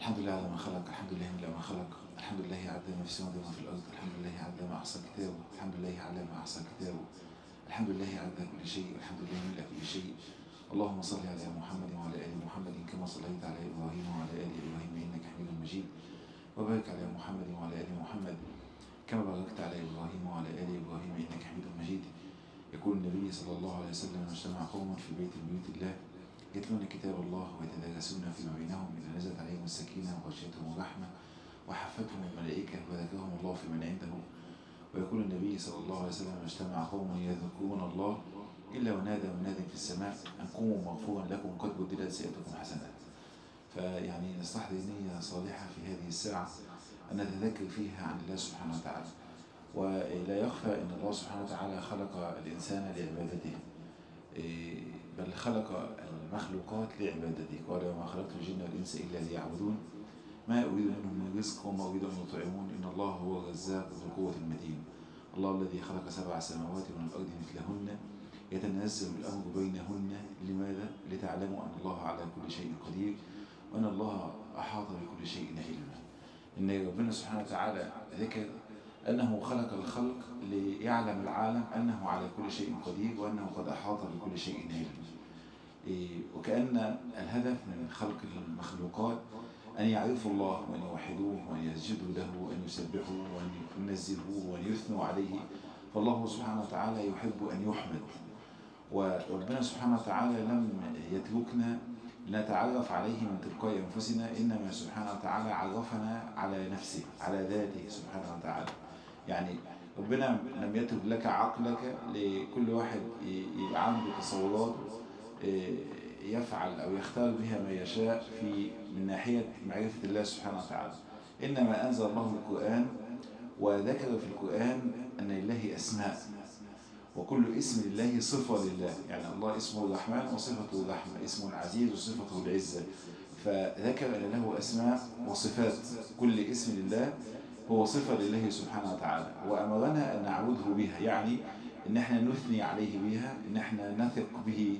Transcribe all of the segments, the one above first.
الحمد لله على ما خلق الحمد لله من ما خلق الحمد لله عدد ما في السماء وما في الأرض الحمد لله عدد ما أحصى كتابه الحمد لله على ما أحصى كتابه الحمد لله عدد كل شيء الحمد لله من كل شيء اللهم صل على محمد وعلى آل محمد كما صليت على إبراهيم وعلى آل إبراهيم إنك حميد مجيد وبارك على محمد وعلى آل محمد كما باركت على إبراهيم وعلى آل إبراهيم إنك حميد مجيد يقول النبي صلى الله عليه وسلم اجتمع قوم في بيت من بيوت الله يتلون كتاب الله ويتدارسون فيما بينهم إذا نزلت عليهم السكينة وغشيتهم الرحمة وحفتهم الملائكة وذكرهم الله في من عنده ويقول النبي صلى الله عليه وسلم اجتمع قوم يذكرون الله إلا ونادى مناد في السماء أن قوموا مغفورا لكم قد بدلت سيئتكم حسنات فيعني نستحضر نية صالحة في هذه الساعة أن نتذكر فيها عن الله سبحانه وتعالى ولا يخفى أن الله سبحانه وتعالى خلق الإنسان لعبادته بل خلق المخلوقات لعبادته قال وما خلقت الجن والإنس إلا ليعبدون ما أريد منهم من رزق وما أريد أن يطعمون إن الله هو الرزاق ذو القوة المتين الله الذي خلق سبع سماوات من الأرض مثلهن يتنزل الأمر بينهن لماذا؟ لتعلموا أن الله على كل شيء قدير وأن الله أحاط بكل شيء علما إن ربنا سبحانه وتعالى ذكر أنه خلق الخلق ليعلم العالم أنه على كل شيء قدير وأنه قد أحاط بكل شيء علما وكأن الهدف من خلق المخلوقات أن يعرفوا الله وأن يوحدوه وأن يسجدوا له وأن يسبحوا وأن ينزهوه وأن يثنوا عليه فالله سبحانه وتعالى يحب أن يحمد وربنا سبحانه وتعالى لم يتركنا لنتعرف عليه من تلقاء أنفسنا إنما سبحانه وتعالى عرفنا على نفسه على ذاته سبحانه وتعالى يعني ربنا لم يترك لك عقلك لكل واحد عنده تصورات يفعل أو يختار بها ما يشاء في من ناحية معرفة الله سبحانه وتعالى إنما أنزل الله القرآن وذكر في القرآن أن لله أسماء وكل اسم لله صفة لله يعني الله اسمه الرحمن وصفته الرحمة اسمه العزيز وصفته العزة فذكر أن له أسماء وصفات كل اسم لله هو صفة لله سبحانه وتعالى وأمرنا أن نعبده بها يعني إن احنا نثني عليه بها إن احنا نثق به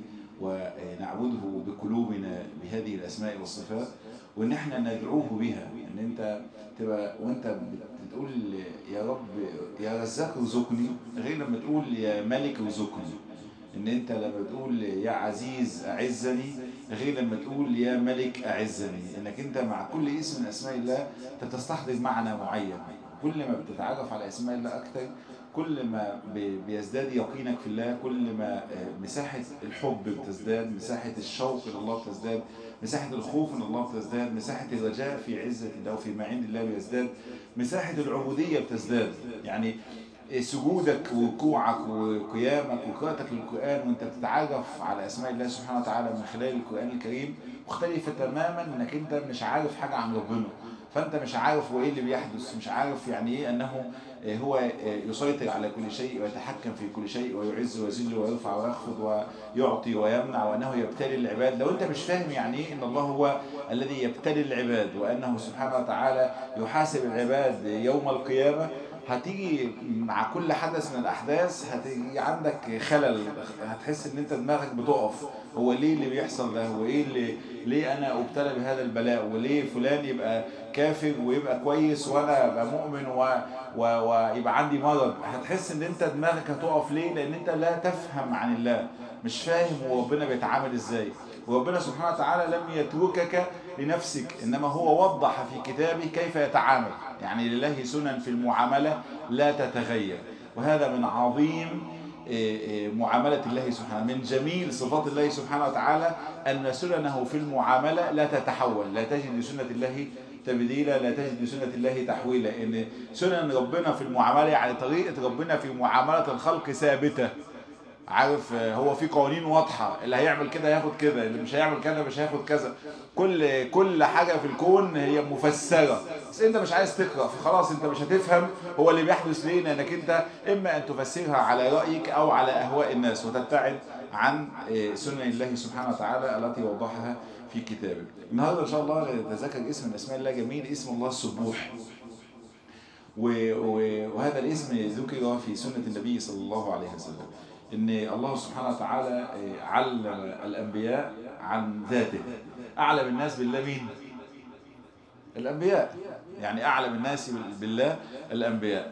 ونعبده بقلوبنا بهذه الأسماء والصفات وإن احنا ندعوه بها إن أنت تبقى وأنت بتقول يا رب يا رزاق ارزقني غير لما تقول يا ملك ارزقني إن أنت لما تقول يا عزيز أعزني غير لما تقول يا ملك أعزني إنك أنت مع كل اسم من أسماء الله تستحضر معنى معين كل ما بتتعرف على أسماء الله أكثر كل ما بيزداد يقينك في الله كل ما مساحة الحب بتزداد مساحة الشوق إلى الله بتزداد مساحة الخوف من الله بتزداد مساحة الرجاء في عزة الله وفي ما عند الله بيزداد مساحة العبودية بتزداد يعني سجودك وركوعك وقيامك وقراءتك للقرآن وانت بتتعرف على أسماء الله سبحانه وتعالى من خلال القرآن الكريم مختلفة تماما انك انت مش عارف حاجة عن ربنا فانت مش عارف هو ايه اللي بيحدث مش عارف يعني ايه انه هو يسيطر على كل شيء ويتحكم في كل شيء ويعز ويذل ويرفع ويخفض ويعطي ويمنع وانه يبتلي العباد لو انت مش فاهم يعني ايه ان الله هو الذي يبتلي العباد وانه سبحانه وتعالى يحاسب العباد يوم القيامة هتيجي مع كل حدث من الأحداث هتيجي عندك خلل هتحس ان انت دماغك بتقف هو ليه اللي بيحصل ده هو ايه اللي ليه انا ابتلى بهذا البلاء وليه فلان يبقى كافر ويبقى كويس وانا ابقى مؤمن و... و... ويبقى عندي مرض هتحس ان انت دماغك هتقف ليه لان انت لا تفهم عن الله مش فاهم هو ربنا بيتعامل ازاي وربنا سبحانه وتعالى لم يتركك لنفسك إنما هو وضح في كتابه كيف يتعامل يعني لله سنن في المعاملة لا تتغير وهذا من عظيم معاملة الله سبحانه من جميل صفات الله سبحانه وتعالى أن سننه في المعاملة لا تتحول لا تجد لسنة الله تبديلا لا تجد لسنة الله تحويلا إن سنن ربنا في المعاملة يعني طريقة ربنا في معاملة الخلق ثابتة عارف هو في قوانين واضحة اللي هيعمل كده هياخد كده اللي مش هيعمل كده مش هياخد كذا كل كل حاجة في الكون هي مفسرة بس انت مش عايز تقرأ فخلاص انت مش هتفهم هو اللي بيحدث ليه لانك انت اما ان تفسرها على رأيك او على اهواء الناس وتبتعد عن سنن الله سبحانه وتعالى التي وضحها في كتابه النهارده ان شاء الله نتذكر اسم من اسماء الله جميل اسم الله السبوح وهذا الاسم ذكر في سنة النبي صلى الله عليه وسلم ان الله سبحانه وتعالى علم الانبياء عن ذاته اعلم الناس بالله مين الأنبياء يعني أعلم الناس بالله الأنبياء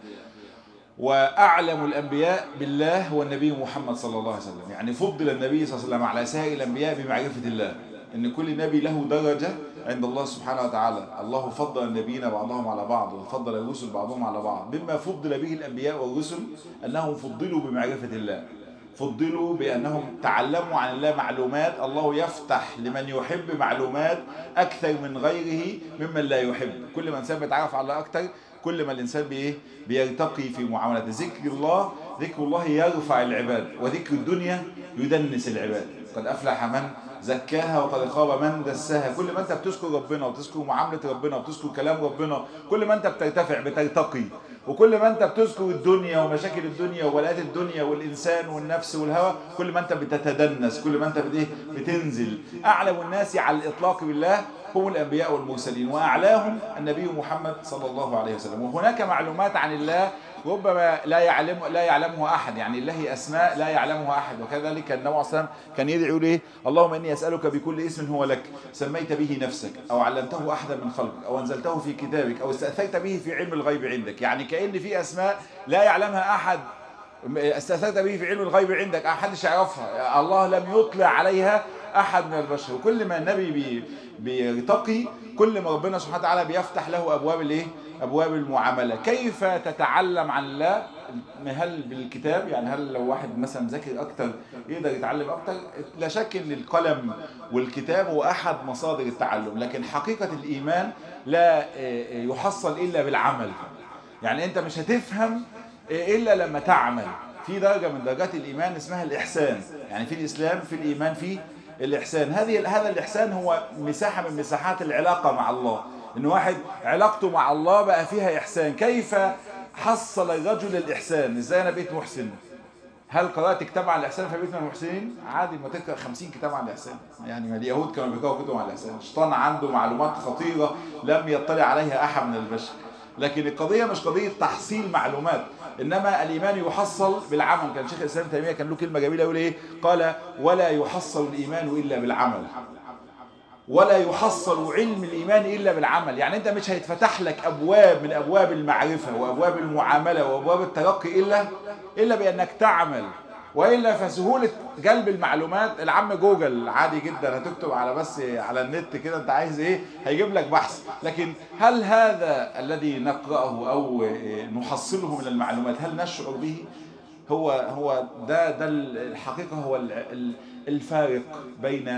وأعلم الأنبياء بالله هو النبي محمد صلى الله عليه وسلم يعني فضل النبي صلى الله عليه وسلم على سائر الأنبياء بمعرفة الله إن كل نبي له درجة عند الله سبحانه وتعالى الله فضل النبيين بعضهم على بعض وفضل الرسل بعضهم على بعض مما فضل به الأنبياء والرسل أنهم فضلوا بمعرفة الله فضلوا بأنهم تعلموا عن الله معلومات الله يفتح لمن يحب معلومات أكثر من غيره ممن لا يحب كل ما إنسان بيتعرف على الله أكثر كل ما الإنسان بإيه بيرتقي في معاملته ذكر الله ذكر الله يرفع العباد وذكر الدنيا يدنس العباد قد أفلح من زكاها وقد خاب من دساها كل ما انت بتذكر ربنا وتذكر معاملة ربنا وتذكر كلام ربنا كل ما انت بترتفع بترتقي وكل ما انت بتذكر الدنيا ومشاكل الدنيا وبلاءات الدنيا والإنسان والنفس والهوى كل ما انت بتتدنس كل ما انت بتنزل أعلم الناس على الإطلاق بالله هم الأنبياء والمرسلين وأعلاهم النبي محمد صلى الله عليه وسلم وهناك معلومات عن الله ربما لا يعلم لا يعلمها احد يعني الله اسماء لا يعلمها احد وكذلك النبي عليه الصلاه كان يدعي يقول ايه اللهم اني اسالك بكل اسم هو لك سميت به نفسك او علمته احدا من خلقك او انزلته في كتابك او استاثرت به في علم الغيب عندك يعني كان في اسماء لا يعلمها احد استاثرت به في علم الغيب عندك احدش يعرفها الله لم يطلع عليها احد من البشر وكل ما النبي بي بيرتقي كل ما ربنا سبحانه وتعالى بيفتح له ابواب الايه ابواب المعامله كيف تتعلم عن الله هل بالكتاب يعني هل لو واحد مثلا مذاكر اكتر يقدر يتعلم اكتر لا شك ان القلم والكتاب هو احد مصادر التعلم لكن حقيقه الايمان لا يحصل الا بالعمل يعني انت مش هتفهم الا لما تعمل في درجه من درجات الايمان اسمها الاحسان يعني في الاسلام في الايمان في الإحسان هذه هذا الإحسان هو مساحة من مساحات العلاقة مع الله إن واحد علاقته مع الله بقى فيها إحسان كيف حصل الرجل الإحسان إزاي أنا بقيت محسن هل قرأت كتاب عن الإحسان فبقيت من المحسنين عادي ما تقرأ 50 كتاب عن الإحسان يعني ما اليهود كانوا بيقرأوا كتب عن الإحسان الشيطان عنده معلومات خطيرة لم يطلع عليها أحد من البشر لكن القضية مش قضية تحصيل معلومات إنما الإيمان يحصل بالعمل كان شيخ الإسلام تيمية كان له كلمة جميلة يقول إيه قال ولا يحصل الإيمان إلا بالعمل ولا يحصل علم الإيمان إلا بالعمل يعني أنت مش هيتفتح لك أبواب من أبواب المعرفة وأبواب المعاملة وأبواب الترقي إلا إلا بأنك تعمل وإلا فسهولة جلب المعلومات العم جوجل عادي جدا هتكتب على بس على النت كده انت عايز ايه هيجيب لك بحث لكن هل هذا الذي نقرأه او نحصله من المعلومات هل نشعر به هو هو ده ده الحقيقة هو الفارق بين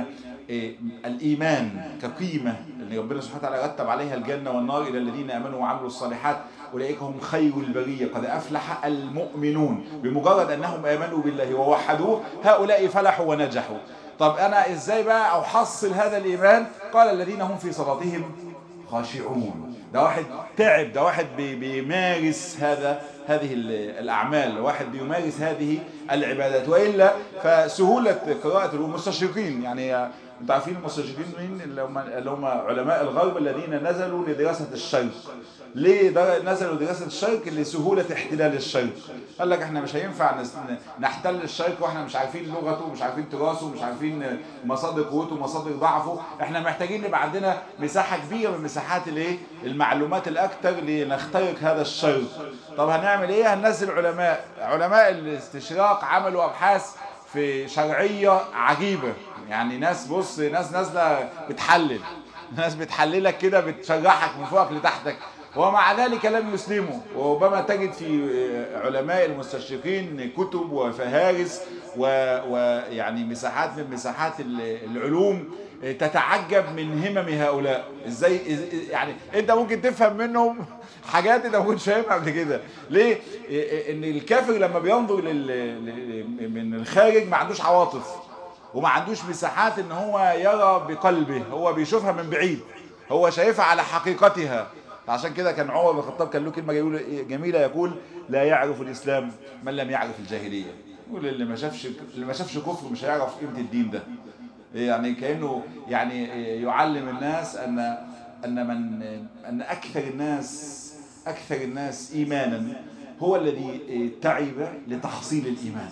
الإيمان كقيمة اللي ربنا سبحانه وتعالى رتب عليها الجنة والنار إلى الذين آمنوا وعملوا الصالحات أولئك هم خير البرية قد أفلح المؤمنون بمجرد أنهم آمنوا بالله ووحدوه هؤلاء فلحوا ونجحوا طب أنا إزاي بقى أحصل هذا الإيمان قال الذين هم في صلاتهم خاشعون ده واحد تعب ده واحد بيمارس هذا هذه الأعمال واحد بيمارس هذه العبادات وإلا فسهولة قراءة المستشرقين يعني انتوا عارفين المستشرقين مين اللي هم اللي هم علماء الغرب الذين نزلوا لدراسة الشرق ليه نزلوا دراسة الشرق لسهولة احتلال الشرق قال لك احنا مش هينفع نحتل الشرق واحنا مش عارفين لغته مش عارفين تراثه مش عارفين مصادر قوته مصادر ضعفه احنا محتاجين يبقى عندنا مساحة كبيرة من مساحات الايه المعلومات الاكثر لنخترق هذا الشرق طب هنعمل ايه هننزل علماء علماء الاستشراق عملوا ابحاث في شرعية عجيبة يعني ناس بص ناس نازلة بتحلل ناس بتحللك كده بتشرحك من فوقك لتحتك ومع ذلك لم يسلموا وربما تجد في علماء المستشرقين كتب وفهارس ويعني مساحات من مساحات العلوم تتعجب من همم هؤلاء ازاي يعني انت ممكن تفهم منهم حاجات انت ما كنتش فاهمها قبل كده ليه ان الكافر لما بينظر لل... من الخارج ما عندوش عواطف وما عندوش مساحات ان هو يرى بقلبه هو بيشوفها من بعيد هو شايفها على حقيقتها عشان كده كان عمر بن الخطاب كان له كلمه جميله يقول لا يعرف الاسلام من لم يعرف الجاهليه يقول اللي ما شافش اللي ما شافش كفر مش هيعرف قيمه الدين ده يعني كانه يعني يعلم الناس ان ان من ان اكثر الناس اكثر الناس ايمانا هو الذي تعب لتحصيل الايمان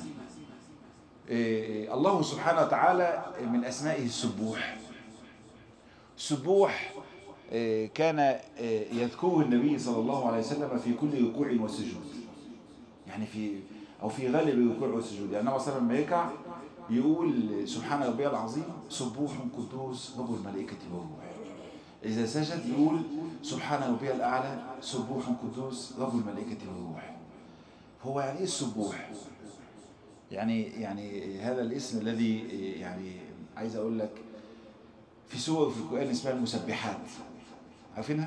الله سبحانه وتعالى من اسمائه السبوح سبوح كان يذكره النبي صلى الله عليه وسلم في كل ركوع وسجود يعني في أو في غالب الركوع والسجود يعني النبي صلى الله عليه وسلم لما يركع يقول سبحان ربي العظيم سبوح قدوس رب الملائكة والروح إذا سجد يقول سبحان ربي الأعلى سبوح قدوس رب الملائكة والروح هو يعني إيه السبوح؟ يعني يعني هذا الاسم الذي يعني عايز أقول لك في سور في القرآن اسمها المسبحات عارفينها؟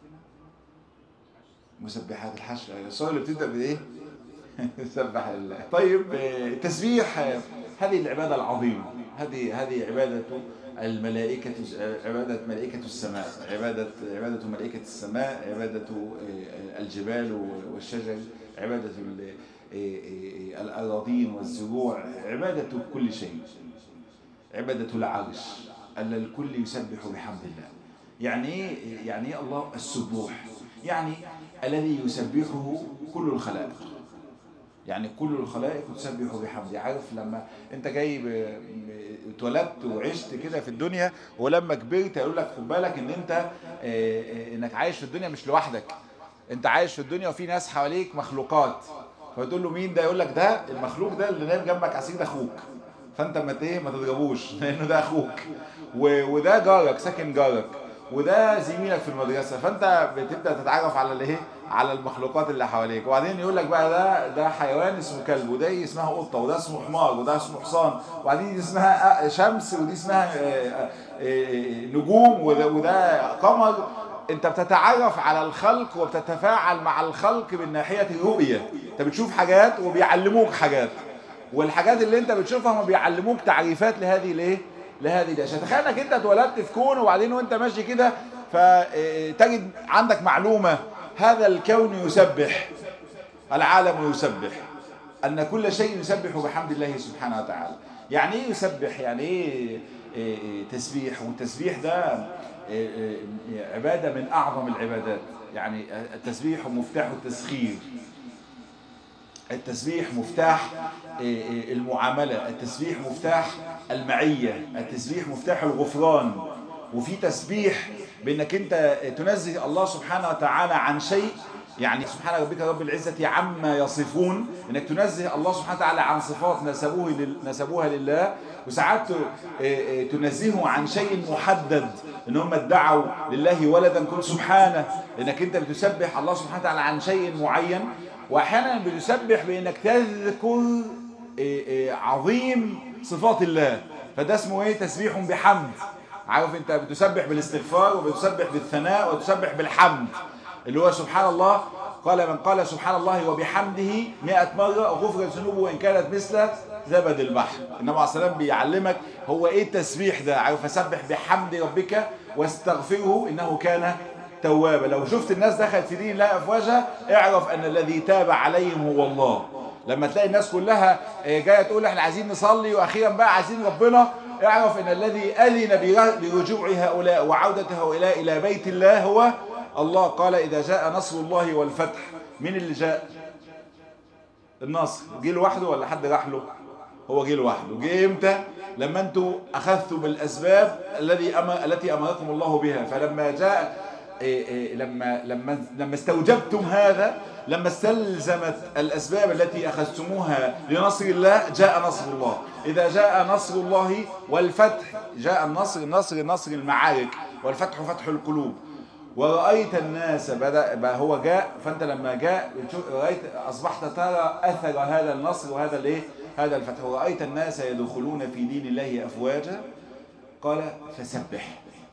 مسبحات الحشر السورة اللي بتبدأ بإيه؟ سبح لله طيب تسبيح هذه العبادة العظيمة هذه هذه عبادة الملائكة عبادة ملائكة السماء عبادة عبادة ملائكة السماء عبادة الجبال والشجر عبادة الأراضين والزروع عبادة كل شيء عبادة العرش أن الكل يسبح بحمد الله يعني ايه يعني ايه الله السبوح يعني الذي يسبحه كل الخلائق يعني كل الخلائق تسبح بحمده عارف لما انت جاي اتولدت وعشت كده في الدنيا ولما كبرت يقول لك خد بالك ان انت انك عايش في الدنيا مش لوحدك انت عايش في الدنيا وفي ناس حواليك مخلوقات فتقول له مين ده يقول لك ده المخلوق ده اللي نايم جنبك عسير ده اخوك فانت ما ايه ما تضربوش لانه ده اخوك وده جارك ساكن جارك وده زميلك في المدرسه فانت بتبدا تتعرف على الايه على المخلوقات اللي حواليك وبعدين يقول لك بقى ده ده حيوان اسمه كلب وده اسمها قطه وده اسمه حمار وده اسمه حصان وبعدين دي اسمها شمس ودي اسمها نجوم وده, وده قمر انت بتتعرف على الخلق وبتتفاعل مع الخلق من ناحيه الرؤيه انت بتشوف حاجات وبيعلموك حاجات والحاجات اللي انت بتشوفها هم بيعلموك تعريفات لهذه الايه لهذه الاشياء تخيل انك انت اتولدت في كون وبعدين وانت ماشي كده فتجد عندك معلومه هذا الكون يسبح العالم يسبح أن كل شيء يسبح بحمد الله سبحانه وتعالى يعني ايه يسبح يعني ايه تسبيح والتسبيح ده عبادة من أعظم العبادات يعني التسبيح مفتاح التسخير التسبيح مفتاح المعاملة التسبيح مفتاح المعية التسبيح مفتاح الغفران وفي تسبيح بانك انت تنزه الله سبحانه وتعالى عن شيء يعني سبحان ربك رب العزة عما يصفون انك تنزه الله سبحانه وتعالى عن صفات نسبوه نسبوها لله وساعات تنزهه عن شيء محدد ان هم ادعوا لله ولدا كن سبحانه انك انت بتسبح الله سبحانه وتعالى عن شيء معين واحيانا بتسبح بانك تذكر عظيم صفات الله فده اسمه ايه تسبيح بحمد عارف انت بتسبح بالاستغفار وبتسبح بالثناء وتسبح بالحمد اللي هو سبحان الله قال من قال سبحان الله وبحمده مئة مرة غفرت ذنوبه وإن كانت مثل زبد البحر النبي عليه السلام بيعلمك هو ايه التسبيح ده عارف فسبح بحمد ربك واستغفره إنه كان توابا لو شفت الناس دخلت في دين الله أفواجها اعرف أن الذي تاب عليهم هو الله لما تلاقي الناس كلها جاية تقول احنا عايزين نصلي وأخيرا بقى عايزين ربنا اعرف ان الذي أذن برجوع هؤلاء وعودة هؤلاء إلى بيت الله هو الله قال إذا جاء نصر الله والفتح مين اللي جاء النصر جه لوحده ولا حد راح له هو جه لوحده جه امتى لما انتوا اخذتوا بالاسباب الذي أمر التي امركم الله بها فلما جاء إيه إيه لما لما لما استوجبتم هذا لما استلزمت الاسباب التي اخذتموها لنصر الله جاء نصر الله اذا جاء نصر الله والفتح جاء النصر النصر نصر المعارك والفتح فتح القلوب ورأيت الناس بدأ بقى هو جاء فأنت لما جاء رأيت أصبحت ترى أثر هذا النصر وهذا الإيه هذا الفتح ورأيت الناس يدخلون في دين الله أفواجا قال فسبح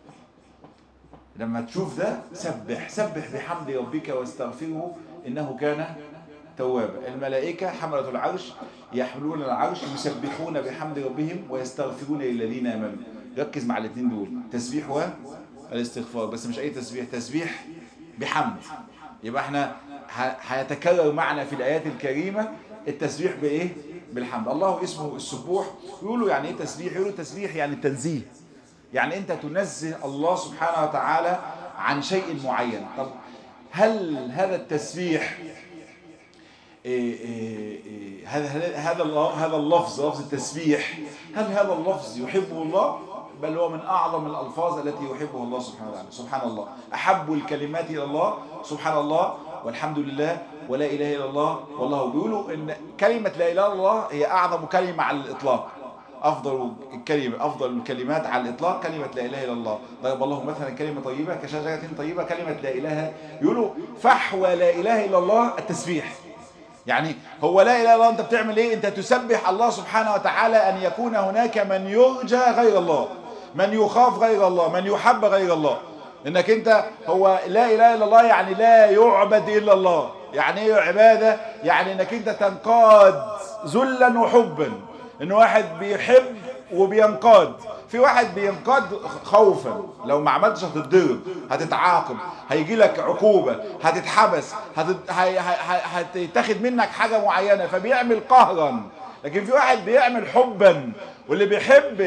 لما تشوف ده سبح سبح بحمد ربك واستغفره إنه كان توابا الملائكة حملة العرش يحملون العرش يسبحون بحمد ربهم ويستغفرون للذين آمنوا ركز مع الاثنين دول تسبيح والاستغفار بس مش أي تسبيح تسبيح بحمد يبقى احنا هيتكرر معنا في الآيات الكريمة التسبيح بإيه؟ بالحمد الله اسمه السبوح يقولوا يعني ايه تسبيح يقولوا تسبيح يعني التنزيه يعني انت تنزه الله سبحانه وتعالى عن شيء معين طب هل هذا التسبيح إيه إيه إيه هذا هذا هذا اللفظ لفظ التسبيح هل هذا اللفظ يحبه الله بل هو من أعظم الألفاظ التي يحبها الله سبحانه وتعالى سبحان الله أحب الكلمات إلى الله سبحان الله والحمد لله ولا إله إلا الله والله بيقولوا إن كلمة لا إله إلا الله هي أعظم كلمة على الإطلاق أفضل الكلمة أفضل الكلمات على الإطلاق كلمة لا إله إلا الله ضرب الله مثلا كلمة طيبة كشجرة طيبة كلمة لا إله يقولوا فحوى لا إله إلا الله التسبيح يعني هو لا إله إلا الله أنت بتعمل إيه أنت تسبح الله سبحانه وتعالى أن يكون هناك من يرجى غير الله من يخاف غير الله من يحب غير الله انك انت هو لا اله الا الله يعني لا يعبد الا الله يعني ايه عباده يعني انك انت تنقاد ذلا وحبا ان واحد بيحب وبينقاد في واحد بينقاد خوفا لو ما عملتش هتتضرب هتتعاقب هيجي لك عقوبة هتتحبس هتت... هي... هي... هتتاخد منك حاجة معينة فبيعمل قهرا لكن في واحد بيعمل حبا واللي بيحب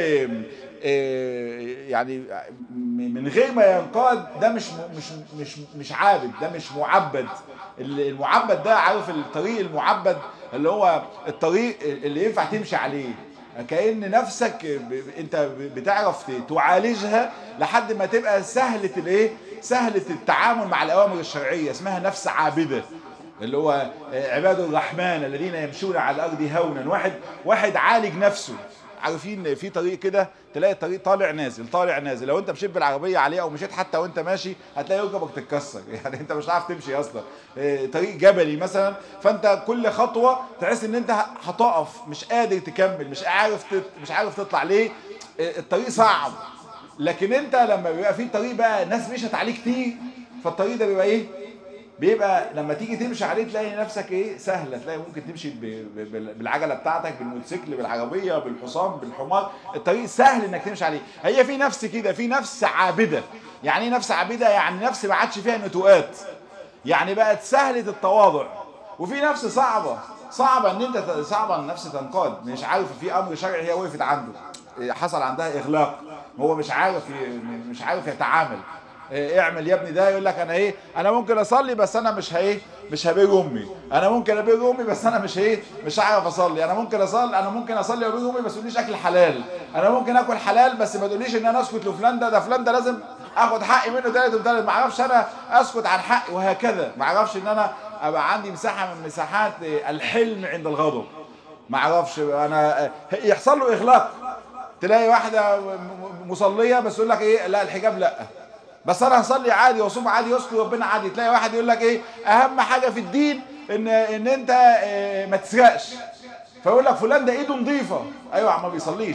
يعني من غير ما ينقاد ده مش مش مش مش عابد ده مش معبد المعبد ده عارف الطريق المعبد اللي هو الطريق اللي ينفع تمشي عليه كأن نفسك انت بتعرف تعالجها لحد ما تبقى سهلة الايه سهلة التعامل مع الأوامر الشرعية اسمها نفس عابدة اللي هو عباد الرحمن الذين يمشون على الأرض هونا واحد واحد عالج نفسه عارفين في طريق كده تلاقي الطريق طالع نازل طالع نازل لو انت مشيت بالعربيه عليه او مشيت حتى وانت ماشي هتلاقي ركبك تتكسر يعني انت مش عارف تمشي اصلا طريق جبلي مثلا فانت كل خطوه تحس ان انت هتقف مش قادر تكمل مش عارف تت... مش عارف تطلع ليه الطريق صعب لكن انت لما بيبقى في طريق بقى ناس مشت عليه كتير فالطريق ده بيبقى ايه بيبقى لما تيجي تمشي عليه تلاقي نفسك ايه سهله تلاقي ممكن تمشي بالعجله بتاعتك بالموتوسيكل بالعربيه بالحصان بالحمار الطريق سهل انك تمشي عليه هي في نفس كده في نفس عابده يعني ايه نفس عابده يعني نفس ما عادش فيها نتوءات يعني بقت سهله التواضع وفي نفس صعبه صعبه ان انت صعبه ان النفس تنقاد مش عارف في امر شرعي هي وقفت عنده حصل عندها اغلاق هو مش عارف مش عارف يتعامل اعمل يا ابني ده يقول لك انا ايه انا ممكن اصلي بس انا مش هايه مش هبيج امي انا ممكن ابيج امي بس انا مش ايه مش هعرف اصلي انا ممكن اصلي انا ممكن اصلي وابيج امي بس تقوليش اكل حلال انا ممكن اكل حلال بس ما تقوليش ان انا اسكت لفلان ده ده فلان ده لازم اخد حقي منه تالت وتالت ما اعرفش انا اسكت عن حقي وهكذا ما اعرفش ان انا ابقى عندي مساحه من مساحات الحلم عند الغضب ما اعرفش انا يحصل له اغلاق تلاقي واحده مصليه بس يقول لك ايه لا الحجاب لا بس انا هصلي عادي واصوم عادي يذكر ربنا عادي تلاقي واحد يقول لك ايه اهم حاجه في الدين ان ان انت اه ما تسرقش فيقول لك فلان ده ايده نظيفه ايوه ما بيصليش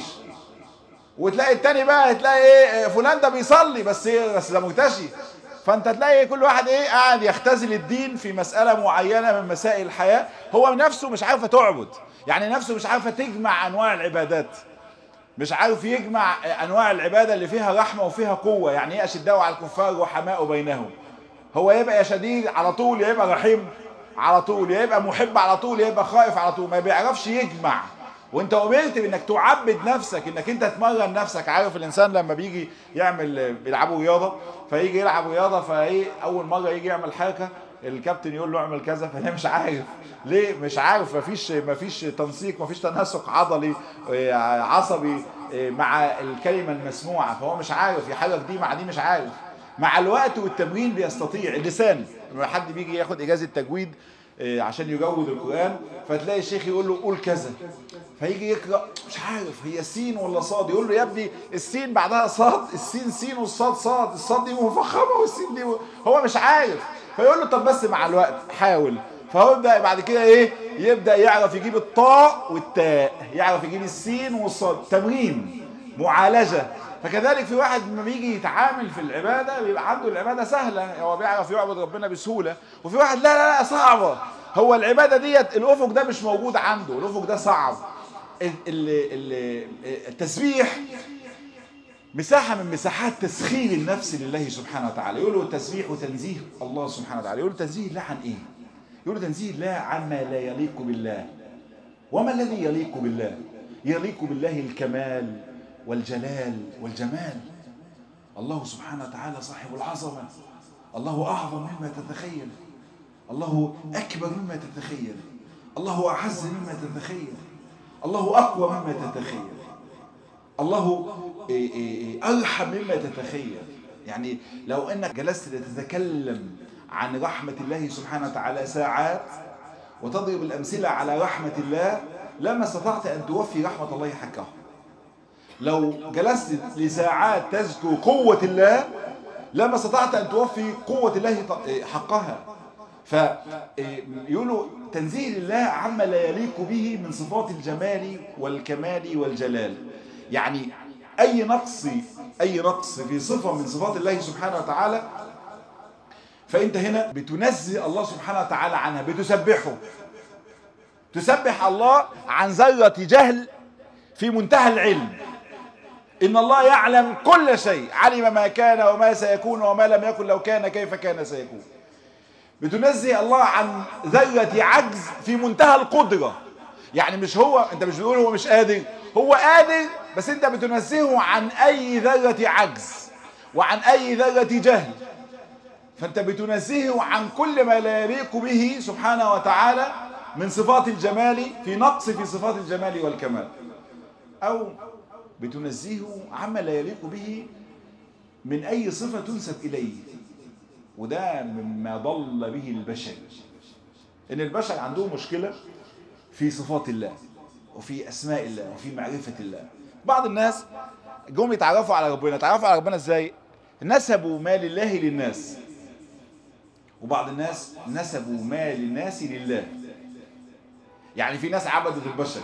وتلاقي التاني بقى تلاقي ايه فلان ده بيصلي بس ايه بس ده مرتشي فانت تلاقي كل واحد ايه قاعد يختزل الدين في مساله معينه من مسائل الحياه هو نفسه مش عارفه تعبد يعني نفسه مش عارفه تجمع انواع العبادات مش عارف يجمع انواع العباده اللي فيها رحمه وفيها قوه يعني ايه اشداء على الكفار وحماء بينهم هو يبقى يا شديد على طول يا يبقى رحيم على طول يا يبقى محب على طول يا يبقى خائف على طول ما بيعرفش يجمع وانت امرت بانك تعبد نفسك انك انت تمرن نفسك عارف الانسان لما بيجي يعمل بيلعبوا رياضه فيجي يلعب رياضه فايه اول مره يجي يعمل حركه الكابتن يقول له اعمل كذا فانا مش عارف ليه مش عارف مفيش مفيش تنسيق مفيش تناسق عضلي عصبي مع الكلمه المسموعه فهو مش عارف يحرك دي مع دي مش عارف مع الوقت والتمرين بيستطيع اللسان لما حد بيجي ياخد اجازه تجويد عشان يجود القران فتلاقي الشيخ يقول له قول كذا فيجي يقرا مش عارف هي سين ولا صاد يقول له يا ابني السين بعدها صاد السين سين والصاد صاد الصاد دي مفخمه والسين دي هو مش عارف فيقول له طب بس مع الوقت حاول فهو يبدا بعد كده ايه يبدا يعرف يجيب الطاء والتاء يعرف يجيب السين والصاد تمرين معالجه فكذلك في واحد لما بيجي يتعامل في العباده بيبقى عنده العباده سهله هو بيعرف يعبد ربنا بسهوله وفي واحد لا لا لا صعبه هو العباده ديت الافق ده مش موجود عنده الافق ده صعب التسبيح مساحة من مساحات تسخير النفس لله سبحانه وتعالى يقولوا التسبيح وتنزيه الله سبحانه وتعالى يقولوا تنزيه الله عن ايه يقولوا تنزيه الله عما لا يليق بالله وما الذي يليق بالله يليق بالله الكمال والجلال والجمال الله سبحانه وتعالى صاحب العظمة الله أعظم مما تتخيل الله أكبر مما تتخيل الله أعز مما تتخيل الله أقوى مما تتخيل الله إيه إيه أرحم مما تتخيل يعني لو أنك جلست لتتكلم عن رحمة الله سبحانه وتعالى ساعات وتضرب الأمثلة على رحمة الله لما استطعت أن توفي رحمة الله حقها لو جلست لساعات تذكر قوة الله لما استطعت أن توفي قوة الله حقها فيقولوا تنزيه الله عما لا يليق به من صفات الجمال والكمال والجلال يعني أي نقص أي نقص في صفة من صفات الله سبحانه وتعالى فأنت هنا بتنزه الله سبحانه وتعالى عنها بتسبحه تسبح الله عن ذرة جهل في منتهى العلم إن الله يعلم كل شيء علم ما كان وما سيكون وما لم يكن لو كان كيف كان سيكون بتنزه الله عن ذرة عجز في منتهى القدرة يعني مش هو انت مش بتقول هو مش قادر هو قادر بس انت بتنزهه عن اي ذرة عجز وعن اي ذرة جهل فانت بتنزهه عن كل ما لا يليق به سبحانه وتعالى من صفات الجمال في نقص في صفات الجمال والكمال او بتنزهه عما لا يليق به من اي صفة تنسب اليه وده مما ضل به البشر ان البشر عندهم مشكلة في صفات الله وفي اسماء الله وفي معرفة الله بعض الناس جم يتعرفوا على ربنا يتعرفوا على ربنا ازاي نسبوا ما لله للناس وبعض الناس نسبوا ما للناس لله يعني في ناس عبدت البشر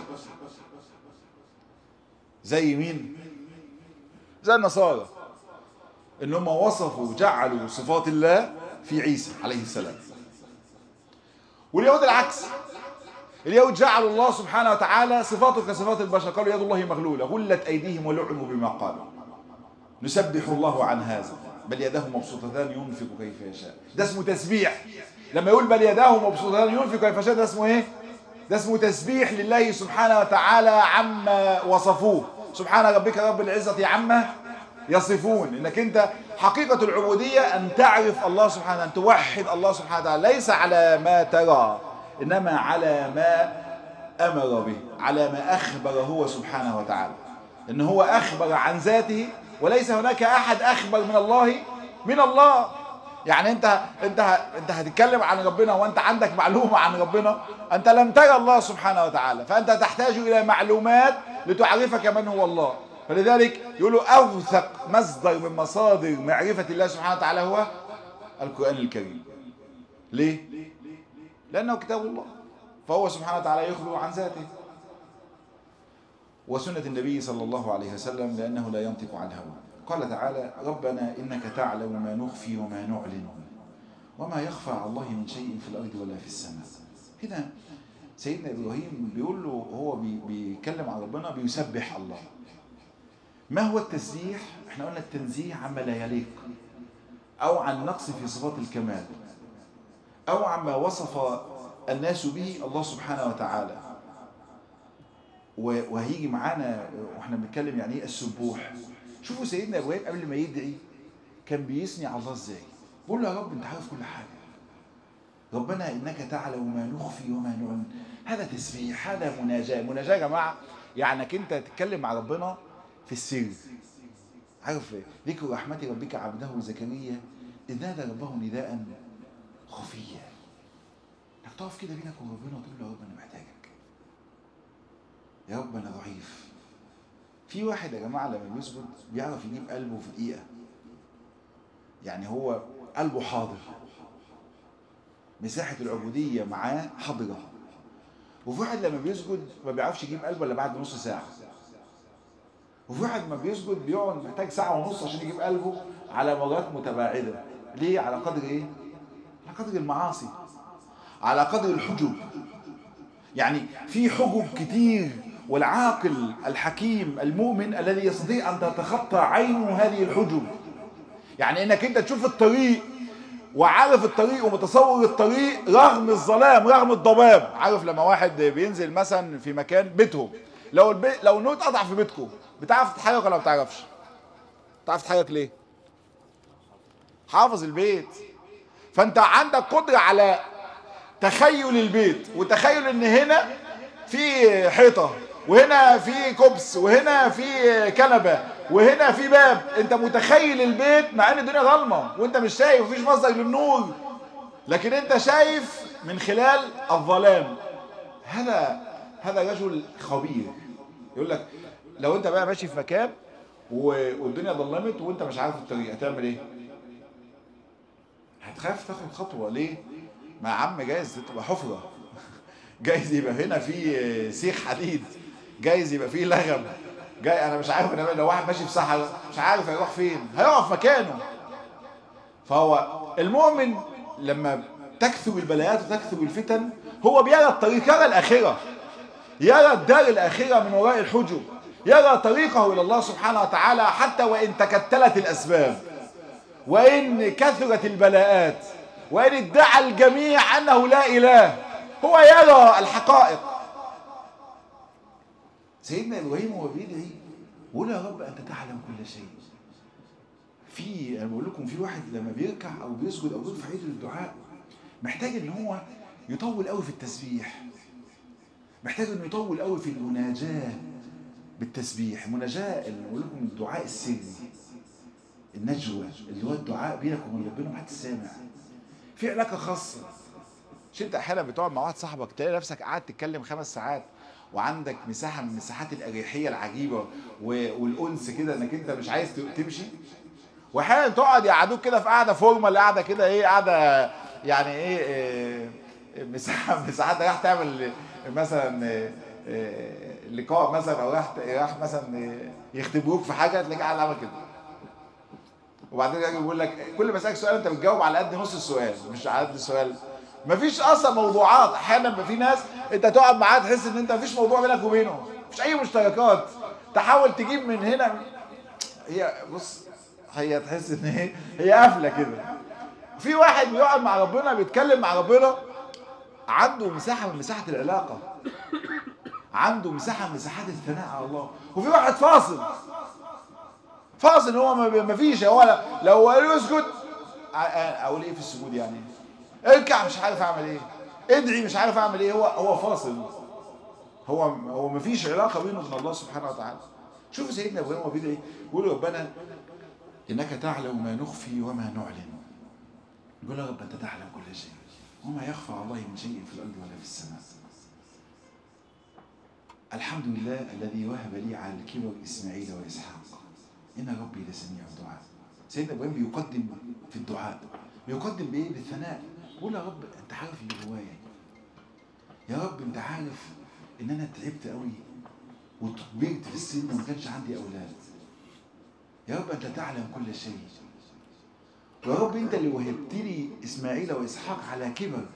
زي مين زي النصارى ان هم وصفوا جعلوا صفات الله في عيسى عليه السلام واليهود العكس اليهود جعلوا الله سبحانه وتعالى صفاته كصفات البشر قالوا يد الله مغلولة غلت أيديهم ولعنوا بما قالوا نسبح الله عن هذا بل يداه مبسوطتان ينفق كيف يشاء ده اسمه تسبيح لما يقول بل يداه مبسوطتان ينفق كيف يشاء ده اسمه ايه ده اسمه تسبيح لله سبحانه وتعالى عما وصفوه سبحان ربك رب العزة عما يصفون انك انت حقيقة العبودية ان تعرف الله سبحانه ان توحد الله سبحانه وتعالى ليس على ما ترى انما على ما امر به على ما اخبر هو سبحانه وتعالى ان هو اخبر عن ذاته وليس هناك احد اخبر من الله من الله يعني انت انت انت هتتكلم عن ربنا وانت عندك معلومه عن ربنا انت لم ترى الله سبحانه وتعالى فانت تحتاج الى معلومات لتعرفك من هو الله فلذلك يقولوا اوثق مصدر من مصادر معرفه الله سبحانه وتعالى هو القران الكريم ليه لانه كتاب الله فهو سبحانه وتعالى يخبر عن ذاته وسنة النبي صلى الله عليه وسلم لأنه لا ينطق عن هوى قال تعالى ربنا إنك تعلم ما نخفي وما نعلن وما يخفى على الله من شيء في الأرض ولا في السماء هنا سيدنا إبراهيم بيقول له هو بيتكلم عن ربنا بيسبح الله ما هو التسبيح احنا قلنا التنزيه عما لا يليق أو عن نقص في صفات الكمال أو عما وصف الناس به الله سبحانه وتعالى وهيجي معانا واحنا بنتكلم يعني ايه السبوح شوفوا سيدنا ابراهيم قبل ما يدعي كان بيثني على الله ازاي بيقول له يا رب انت عارف كل حاجه ربنا انك تعلم ما نخفي وما نعلن هذا تسبيح هذا مناجاه مناجاه يا جماعه يعني انت تتكلم مع ربنا في السر عارف ذكر رحمه ربك عبده زكريا اذ نادى ربه نداء خفيا انك تقف كده بينك وبين ربنا وتقول له يا رب انا محتاجك يا رب انا ضعيف في واحد يا جماعه لما بيسجد بيعرف يجيب قلبه في دقيقه يعني هو قلبه حاضر مساحه العبوديه معاه حاضره وفي واحد لما بيسجد ما بيعرفش يجيب قلبه الا بعد نص ساعه وفي واحد ما بيسجد بيقعد محتاج ساعه ونص عشان يجيب قلبه على مرات متباعده ليه على قدر ايه على قدر المعاصي على قدر الحجب يعني في حجب كتير والعاقل الحكيم المؤمن الذي يستطيع أن تتخطى عينه هذه الحجب يعني انك انت تشوف الطريق وعارف الطريق ومتصور الطريق رغم الظلام رغم الضباب عارف لما واحد بينزل مثلا في مكان بيتهم لو البي... لو النور اتقطع في بيتكم بتعرف تتحرك ولا ما بتعرفش بتعرف تتحرك ليه حافظ البيت فانت عندك قدرة على تخيل البيت وتخيل ان هنا في حيطة وهنا في كبس وهنا في كنبة وهنا في باب انت متخيل البيت مع ان الدنيا ظلمه وانت مش شايف مفيش مصدر للنور لكن انت شايف من خلال الظلام هذا هذا رجل خبير يقول لك لو انت بقى ماشي في مكان والدنيا ظلمت وانت مش عارف الطريق هتعمل ايه هتخاف تاخد خطوه ليه ما عم جايز تبقى حفره جايز يبقى هنا في سيخ حديد جايز يبقى في لغم جاي انا مش عارف انا لو واحد ماشي في صحراء مش عارف هيروح فين هيقف مكانه فهو المؤمن لما تكثر البلايات وتكثر الفتن هو بيرى الطريق يرى الاخره يرى الدار الاخره من وراء الحجب يرى طريقه الى الله سبحانه وتعالى حتى وان تكتلت الاسباب وان كثرت البلاءات وان ادعى الجميع انه لا اله هو يرى الحقائق سيدنا ابراهيم وهو بيدعي بيقول يا رب انت تعلم كل شيء في انا بقول لكم في واحد لما بيركع او بيسجد او بيرفع ايده للدعاء محتاج ان هو يطول قوي في التسبيح محتاج انه يطول قوي في المناجاه بالتسبيح المناجاه اللي بقول لكم الدعاء السري النجوى اللي هو الدعاء بينك وبين ربنا ما حد سامع في علاقه خاصه مش انت احيانا بتقعد مع واحد صاحبك تلاقي نفسك قاعد تتكلم خمس ساعات وعندك مساحه من مساحات الاريحيه العجيبه والانس كده انك انت مش عايز تمشي واحيانا تقعد يقعدوك كده في قاعده فورمال قاعده كده ايه قاعده يعني ايه, إيه مساحه مساحات رايح تعمل مثلا إيه لقاء مثلا او راح راح مثلا يختبروك في حاجه تلاقيك قاعد عامل كده وبعدين يجي يقول لك كل ما اسالك سؤال انت بتجاوب على قد نص السؤال مش على قد السؤال مفيش اصلا موضوعات احيانا في ناس انت تقعد معاه تحس ان انت مفيش موضوع بينك وبينه مفيش اي مشتركات تحاول تجيب من هنا هي بص هي تحس ان هي هي قافله كده في واحد بيقعد مع ربنا بيتكلم مع ربنا عنده مساحه من مساحه العلاقه عنده مساحه من مساحات الثناء على الله وفي واحد فاصل فاصل هو ما فيش هو لو قال له اسجد اقول ايه في السجود يعني اركع مش عارف اعمل ايه ادعي مش عارف اعمل ايه هو هو فاصل هو هو ما فيش علاقه بينه وبين الله سبحانه وتعالى شوف سيدنا ابراهيم وهو بيدعي بيقول ربنا انك تعلم ما نخفي وما نعلن يقول يا رب انت تعلم كل شيء وما يخفى على الله من شيء في الارض ولا في السماء الحمد لله الذي وهب لي على الكبر اسماعيل واسحاق ان ربي لسميع الدعاء سيدنا ابراهيم بيقدم في الدعاء بيقدم بايه بالثناء بيقول يا رب انت عارف اللي جوايا يا رب انت عارف ان انا تعبت قوي وكبرت في السن وما كانش عندي اولاد يا رب انت تعلم كل شيء يا رب انت اللي وهبت لي اسماعيل واسحاق على كبر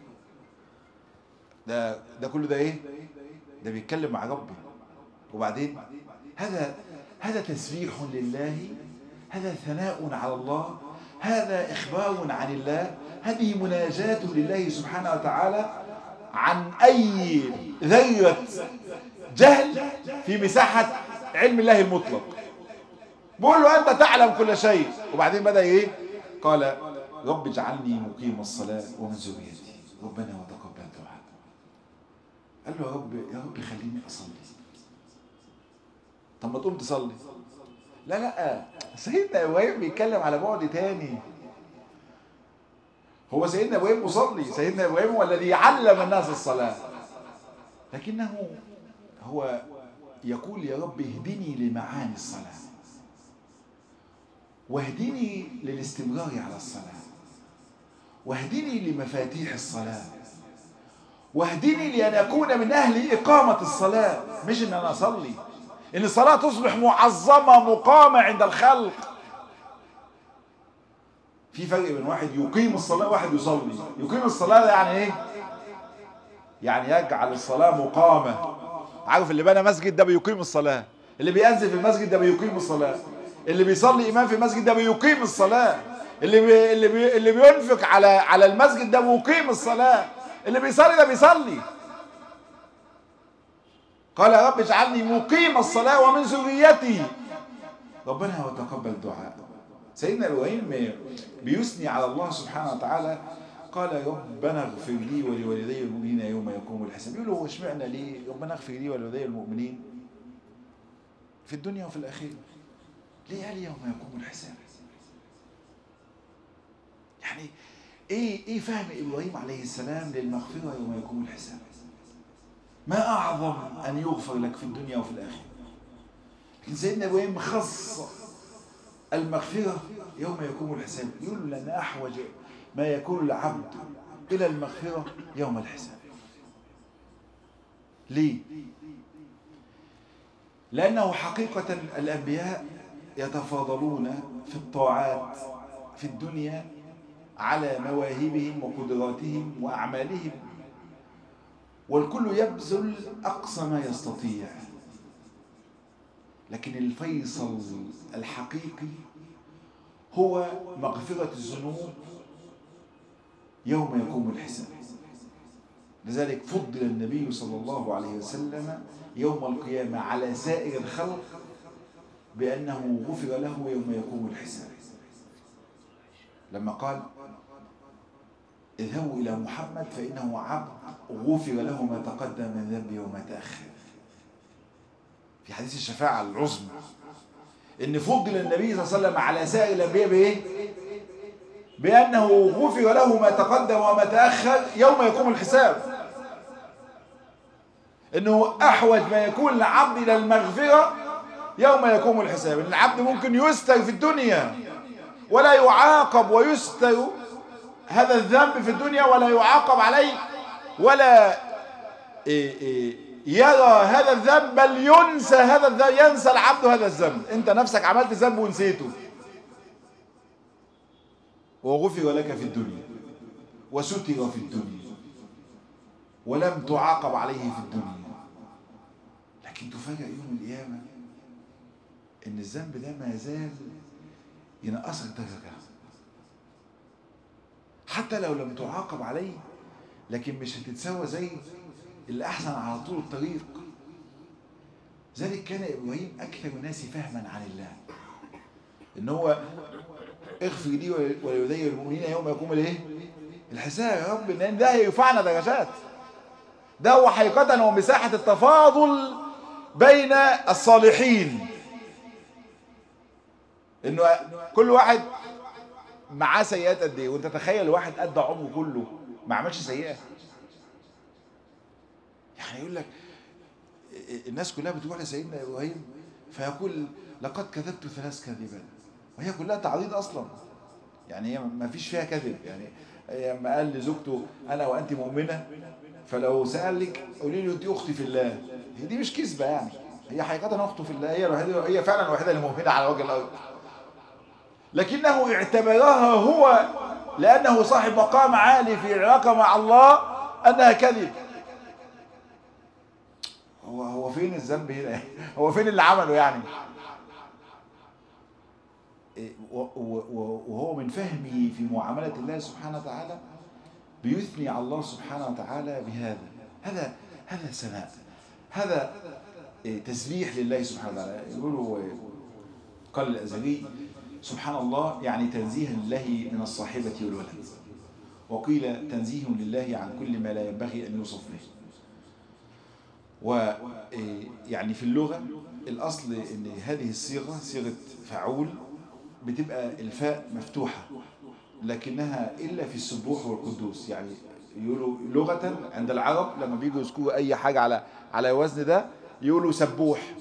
ده ده كله ده ايه ده بيتكلم مع ربي وبعدين هذا هذا تسبيح لله هذا ثناء على الله هذا إخبار عن الله هذه مناجاة لله سبحانه وتعالى عن أي ذرة جهل في مساحة علم الله المطلق بقول له أنت تعلم كل شيء وبعدين بدأ إيه قال رب اجعلني مقيم الصلاة ومن ذريتي ربنا وتقبل دعاء قال له يا رب يا رب خليني أصلي طب ما تقوم تصلي لا لا سيدنا ابراهيم بيتكلم على بعد تاني هو سيدنا ابراهيم مصلي سيدنا ابراهيم هو الذي علم الناس الصلاه لكنه هو يقول يا رب اهدني لمعاني الصلاه واهدني للاستمرار على الصلاه واهدني لمفاتيح الصلاه واهدني لان اكون من اهل اقامه الصلاه مش ان انا اصلي ان الصلاة تصبح معظمة مقامة عند الخلق في فرق بين واحد يقيم الصلاة وواحد يصلي يقيم الصلاة يعني ايه يعني يجعل الصلاة مقامة عارف اللي بنى مسجد ده بيقيم الصلاة اللي بيأذن في المسجد ده بيقيم الصلاة اللي بيصلي إمام في المسجد ده بيقيم الصلاة اللي بي اللي بي اللي بينفق على على المسجد ده بيقيم الصلاة اللي بيصلي ده بيصلي قال يا رب اجعلني مقيم الصلاة ومن ذريتي ربنا وتقبل دعاء سيدنا ابراهيم بيثني على الله سبحانه وتعالى قال ربنا اغفر لي ولوالدي المؤمنين يوم يقوم الحساب يقول هو اشمعنى ليه ربنا اغفر لي ولوالدي المؤمنين في الدنيا وفي الاخره ليه قال يوم يقوم الحساب يعني ايه ايه فهم ابراهيم عليه السلام للمغفره يوم يقوم الحساب ما اعظم ان يغفر لك في الدنيا وفي الاخره لكن سيدنا ابراهيم خص المغفره يوم يقوم الحساب يقول لان احوج ما يكون العبد الى المغفره يوم الحساب ليه لانه حقيقه الانبياء يتفاضلون في الطاعات في الدنيا على مواهبهم وقدراتهم وأعمالهم والكل يبذل أقصى ما يستطيع لكن الفيصل الحقيقي هو مغفرة الذنوب يوم يقوم الحساب لذلك فضل النبي صلى الله عليه وسلم يوم القيامة على سائر الخلق بأنه غفر له يوم يقوم الحساب لما قال اذهبوا إلى محمد فإنه عبد غفر له ما تقدم من ذنبه وما تأخر في حديث الشفاعة العظمى إن فضل النبي صلى الله عليه وسلم على سائر الأنبياء بإيه؟ بأنه غفر له ما تقدم وما تأخر يوم يقوم الحساب إنه أحوج ما يكون العبد إلى المغفرة يوم يقوم الحساب إن العبد ممكن يستر في الدنيا ولا يعاقب ويستر هذا الذنب في الدنيا ولا يعاقب عليه ولا يرى هذا الذنب بل ينسى هذا الذنب ينسى العبد هذا الذنب انت نفسك عملت ذنب ونسيته وغفر لك في الدنيا وستر في الدنيا ولم تعاقب عليه في الدنيا لكن تفاجأ يوم القيامة ان الذنب ده ما زال ينقصك درجة حتى لو لم تعاقب عليه لكن مش هتتسوى زي اللي أحسن على طول الطريق ذلك كان إبراهيم أكثر الناس فهما عن الله إن هو اغفر لي وليدي المؤمنين يوم يقوم الايه الحساب يا رب لأن ده هيرفعنا درجات ده هو حقيقة ومساحة التفاضل بين الصالحين انه كل واحد معاه سيئات قد ايه وانت تخيل واحد قد عمره كله ما عملش سيئه يعني يقول لك الناس كلها بتروح لسيدنا ابراهيم فيقول لقد كذبت ثلاث كذبات وهي كلها تعريض اصلا يعني هي ما فيش فيها كذب يعني لما قال لزوجته انا وانت مؤمنه فلو سالك قولي له انت اختي في الله هي دي مش كذبه يعني هي حقيقه اخته في الله هي الوحيده هي فعلا الوحيده اللي مؤمنه على وجه الارض لكنه اعتبرها هو لأنه صاحب مقام عالي في العلاقة مع الله أنها كذب هو هو فين الذنب هنا هو فين اللي عمله يعني وهو من فهمه في معاملة الله سبحانه وتعالى بيثني على الله سبحانه وتعالى بهذا هذا هذا سناء هذا تسبيح لله سبحانه وتعالى يقولوا قال الأزلي سبحان الله يعني تنزيها لله من الصاحبة والولد وقيل تنزيه لله عن كل ما لا ينبغي أن يوصف به ويعني في اللغة الأصل أن هذه الصيغة صيغة فعول بتبقى الفاء مفتوحة لكنها إلا في السبوح والقدوس يعني يقولوا لغة عند العرب لما بيجوا يذكروا أي حاجة على على وزن ده يقولوا سبوح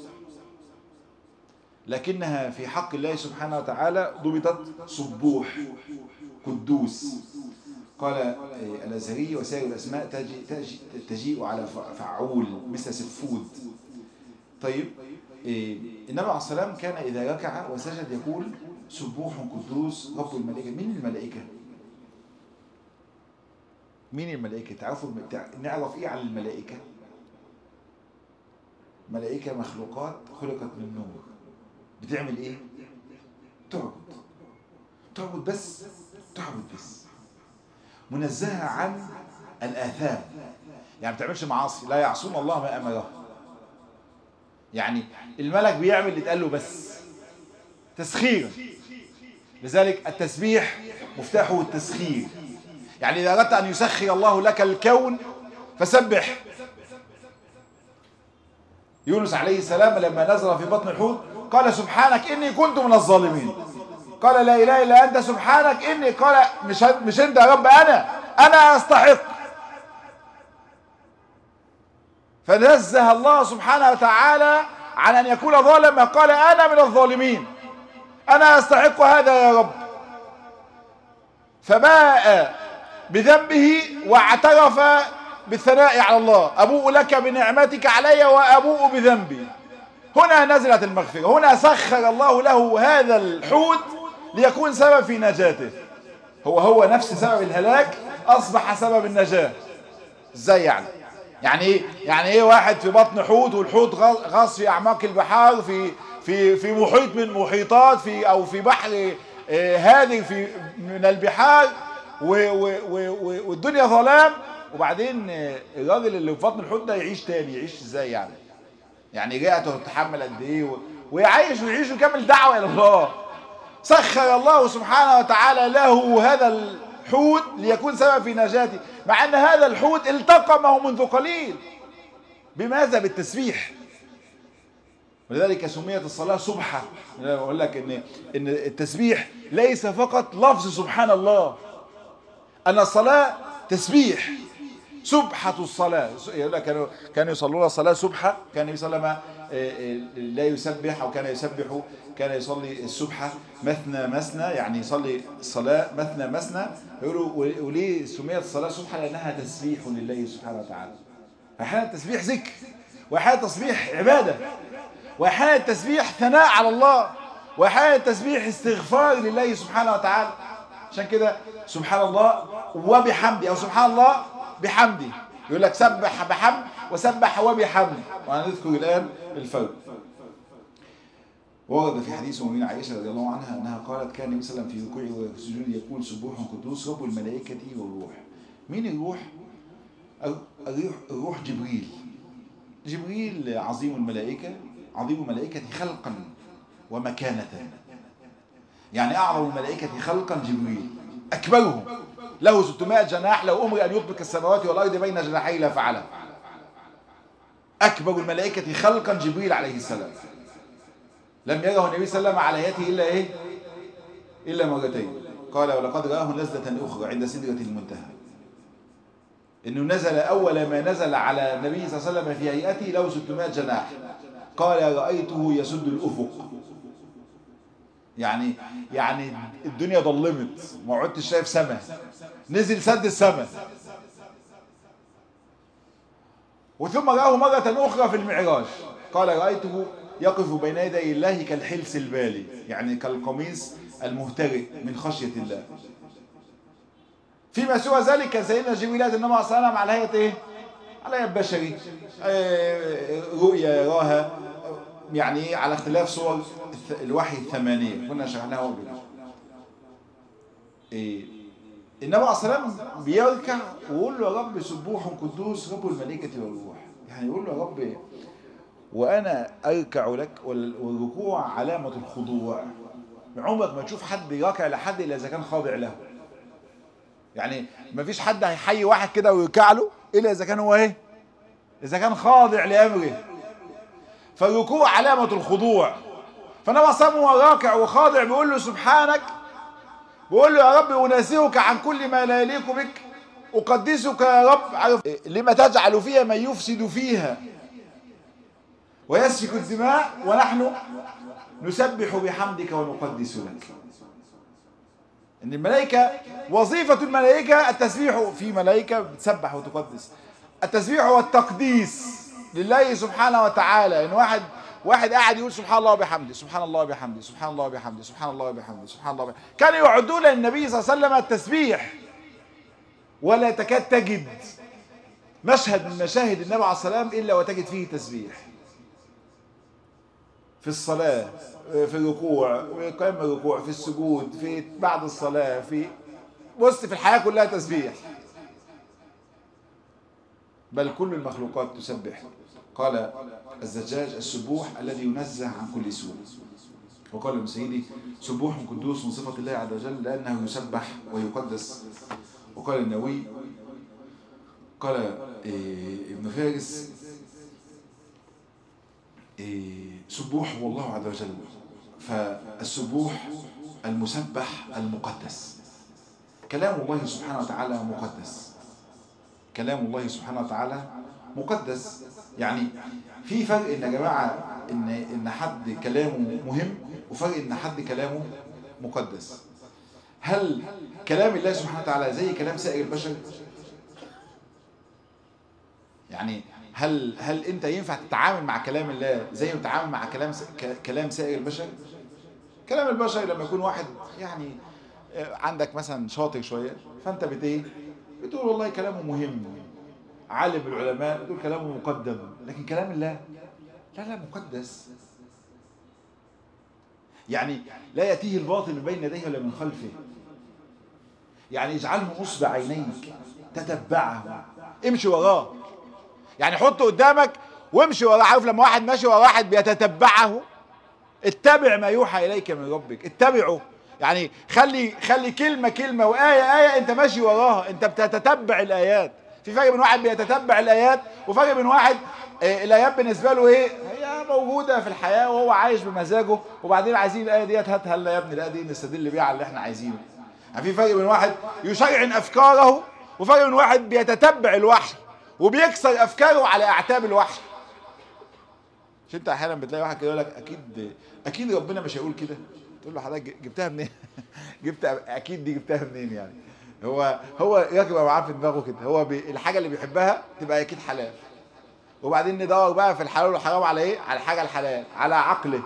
لكنها في حق الله سبحانه وتعالى ضبطت صبوح قدوس قال الأزهري وسائر الأسماء تجي تجي تجيء على فعول مثل سفود طيب النبي عليه السلام كان إذا ركع وسجد يقول سبوح قدوس رب الملائكة مين الملائكة؟ مين الملائكة؟ تعرفوا نعرف إيه عن الملائكة؟ ملائكة مخلوقات خلقت من نور بتعمل ايه تعبد تعبد بس تعبد بس منزهة عن الآثام يعني ما بتعملش معاصي لا يعصون الله ما أمره يعني الملك بيعمل اللي اتقال له بس تسخير لذلك التسبيح مفتاحه التسخير يعني إذا أردت أن يسخر الله لك الكون فسبح يونس عليه السلام لما نزل في بطن الحوت قال سبحانك إني كنت من الظالمين قال لا إله إلا أنت سبحانك إني قال مش مش أنت يا رب أنا أنا أستحق فنزه الله سبحانه وتعالى عن أن يكون ظالما قال أنا من الظالمين أنا أستحق هذا يا رب فباء بذنبه واعترف بالثناء على الله أبوء لك بنعمتك علي وأبوء بذنبي هنا نزلت المغفرة هنا سخر الله له هذا الحوت ليكون سبب في نجاته هو هو نفس سبب الهلاك أصبح سبب النجاة ازاي يعني يعني ايه يعني ايه واحد في بطن حوت والحوت غاص في اعماق البحار في في في محيط من المحيطات في او في بحر هادئ في من البحار والدنيا ظلام وبعدين الراجل اللي في بطن الحوت ده يعيش تاني يعيش ازاي يعني يعني رئته تتحمل قد ايه ويعيش ويعيش ويكمل دعوه الى الله سخر الله سبحانه وتعالى له هذا الحوت ليكون سبب في نجاته مع ان هذا الحوت التقمه منذ قليل بماذا بالتسبيح ولذلك سميت الصلاة سبحة أنا أقول لك إن إن التسبيح ليس فقط لفظ سبحان الله أن الصلاة تسبيح سبحة الصلاة يقول لك كانوا كانوا يصلون الصلاة سبحة كان النبي صلى الله عليه وسلم لا يسبح أو كان يسبح كان يصلي السبحة مثنى مثنى يعني يصلي الصلاة مثنى مثنى يقولوا وليه سميت الصلاة سبحة لأنها تسبيح لله سبحانه وتعالى فأحيانا التسبيح ذكر وأحيانا التسبيح عبادة وأحيانا التسبيح ثناء على الله وأحيانا التسبيح استغفار لله سبحانه وتعالى عشان كده سبحان الله وبحمدي أو سبحان الله بحمدي يقول لك سبح بحمد وسبح وبحمد وهنذكر الآن الفرق ورد في حديث أمنا عائشة رضي الله عنها أنها قالت كان النبي صلى الله عليه وسلم في ركوعه وسجوده يقول سبوح قدوس رب الملائكة والروح مين الروح؟ الروح, الروح جبريل جبريل عظيم الملائكة عظيم الملائكة خلقا ومكانة يعني أعظم الملائكة خلقا جبريل أكبرهم له 600 جناح لو أمر أن يطبق السماوات والأرض بين جناحي لفعله أكبر الملائكة خلقا جبريل عليه السلام لم يره النبي صلى الله عليه وسلم على يده إلا إيه إلا مرتين قال ولقد رآه نزلة أخرى عند سدرة المنتهى إنه نزل أول ما نزل على النبي صلى الله عليه وسلم في هيئته له 600 جناح قال رأيته يسد الأفق يعني يعني الدنيا ظلمت ما عدتش شايف سماء نزل سد السماء وثم رآه مرة أخرى في المعراج قال رأيته يقف بين يدي الله كالحلس البالي يعني كالقميص المهترئ من خشية الله فيما سوى ذلك كان سيدنا جبريل النبي صلى الله عليه وسلم على هيئة ايه؟ على هيئة بشري رؤيا يراها يعني على اختلاف صور الوحي الثمانية كنا شرحناها قبل إيه النبي عليه الصلاة والسلام بيركع ويقول له يا رب سبوح قدوس رب الملائكة والروح يعني يقول له يا رب وأنا أركع لك والركوع علامة الخضوع عمرك ما تشوف حد يركع لحد إلا إذا كان خاضع له يعني ما فيش حد هيحيي واحد كده ويركع له إلا إذا كان هو إيه إذا كان خاضع لأمره فالركوع علامة الخضوع فنبى صلى هو راكع وخاضع بيقول له سبحانك بيقول له يا رب أناسهك عن كل ما لا يليق بك أقدسك يا رب عارف لما تجعل فيها من يفسد فيها ويسفك الدماء ونحن نسبح بحمدك ونقدس لك ان الملائكة وظيفة الملائكة التسبيح في ملائكة بتسبح وتقدس التسبيح والتقديس لله سبحانه وتعالى ان واحد واحد قاعد يقول سبحان الله وبحمده سبحان الله وبحمده سبحان الله وبحمده سبحان الله وبحمده سبحان الله وبحمده كانوا يعدون للنبي صلى الله عليه وسلم التسبيح ولا تكاد تجد مشهد من مشاهد النبي عليه الصلاه والسلام الا وتجد فيه تسبيح في الصلاة في الركوع في قيام الركوع في السجود في بعد الصلاة في بص في الحياة كلها تسبيح بل كل المخلوقات تسبح قال الزجاج السبوح الذي ينزه عن كل سوء وقال ابن سيدي سبوح قدوس من صفة الله عز وجل لأنه يسبح ويقدس وقال النووي قال إيه ابن فارس سبوح هو الله عز وجل فالسبوح المسبح المقدس كلام الله سبحانه وتعالى مقدس كلام الله سبحانه وتعالى مقدس يعني في فرق ان يا جماعه ان ان حد كلامه مهم وفرق ان حد كلامه مقدس هل كلام الله سبحانه وتعالى زي كلام سائر البشر يعني هل هل انت ينفع تتعامل مع كلام الله زي ما تتعامل مع كلام كلام سائر البشر كلام البشر لما يكون واحد يعني عندك مثلا شاطر شويه فانت بت ايه بتقول والله كلامه مهم عالم العلماء بتقول كلامه مقدم لكن كلام الله لا لا مقدس يعني لا يأتيه الباطل من بين يديه ولا من خلفه يعني اجعله نصب عينيك تتبعه امشي وراه يعني حطه قدامك وامشي وراه عارف لما واحد ماشي ورا واحد بيتتبعه اتبع ما يوحى اليك من ربك اتبعه يعني خلي خلي كلمه كلمه وايه ايه انت ماشي وراها انت بتتتبع الايات في فرق بين واحد بيتتبع الايات وفرق بين واحد آه الايات بالنسبه له ايه هي موجوده في الحياه وهو عايش بمزاجه وبعدين عايزين الايه ديت هاتها لنا يا ابني الايه دي نستدل بيها على اللي احنا عايزينه يعني في فرق بين واحد يشرعن افكاره وفرق بين واحد بيتتبع الوحي وبيكسر افكاره على اعتاب الوحي مش انت احيانا بتلاقي واحد كده يقول لك اكيد اكيد ربنا مش هيقول كده تقول له حضرتك جبتها منين جبت اكيد دي جبتها منين يعني هو هو راكب معاه في دماغه كده هو بي الحاجه اللي بيحبها تبقى اكيد حلال وبعدين ندور بقى في الحلال والحرام على ايه على الحاجه الحلال على عقله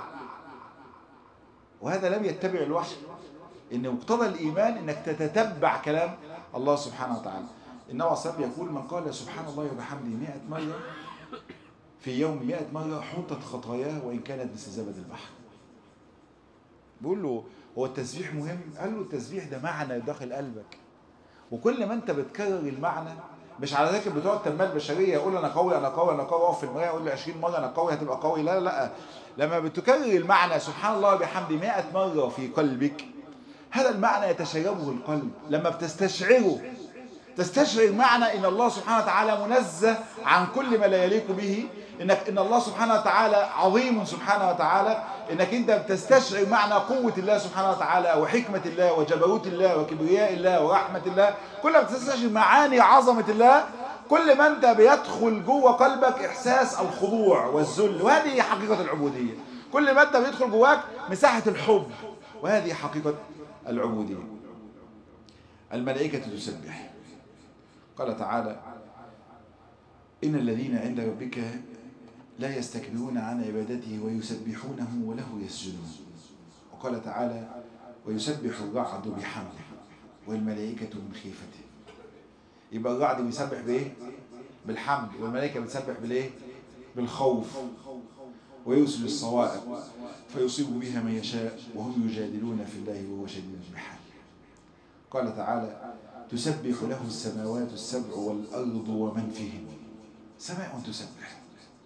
وهذا لم يتبع الوحي ان مقتضى الايمان انك تتتبع كلام الله سبحانه وتعالى النبي عليه الصلاه يقول من قال سبحان الله وبحمده 100 مره في يوم 100 مره حطت خطاياه وان كانت مثل زبد البحر بيقول له هو التسبيح مهم قال له التسبيح ده معنى داخل قلبك وكل ما انت بتكرر المعنى مش على ذلك بتوع التنميه البشريه يقول انا قوي انا قوي انا قوي اقف في المرايه يقول لي 20 مره انا قوي هتبقى قوي لا لا لما بتكرر المعنى سبحان الله وبحمده 100 مره في قلبك هذا المعنى يتشربه القلب لما بتستشعره تستشعر معنى ان الله سبحانه وتعالى منزه عن كل ما لا يليق به انك ان الله سبحانه وتعالى عظيم سبحانه وتعالى انك انت بتستشعر معنى قوة الله سبحانه وتعالى وحكمة الله وجبروت الله وكبرياء الله ورحمة الله كل ما بتستشعر معاني عظمة الله كل ما انت بيدخل جوه قلبك احساس الخضوع والذل وهذه حقيقة العبودية كل ما انت بيدخل جواك مساحة الحب وهذه حقيقة العبودية الملائكة تسبح قال تعالى إن الذين عند ربك لا يستكبرون عن عبادته ويسبحونه وله يسجدون وقال تعالى ويسبح الرعد بحمده والملائكة من خيفته يبقى الرعد بيسبح بايه بالحمد والملائكة بتسبح بالايه بالخوف ويرسل الصواعق فيصيب بها من يشاء وهم يجادلون في الله وهو شديد المحال قال تعالى تسبح له السماوات السبع والأرض ومن فيهن سماء تسبح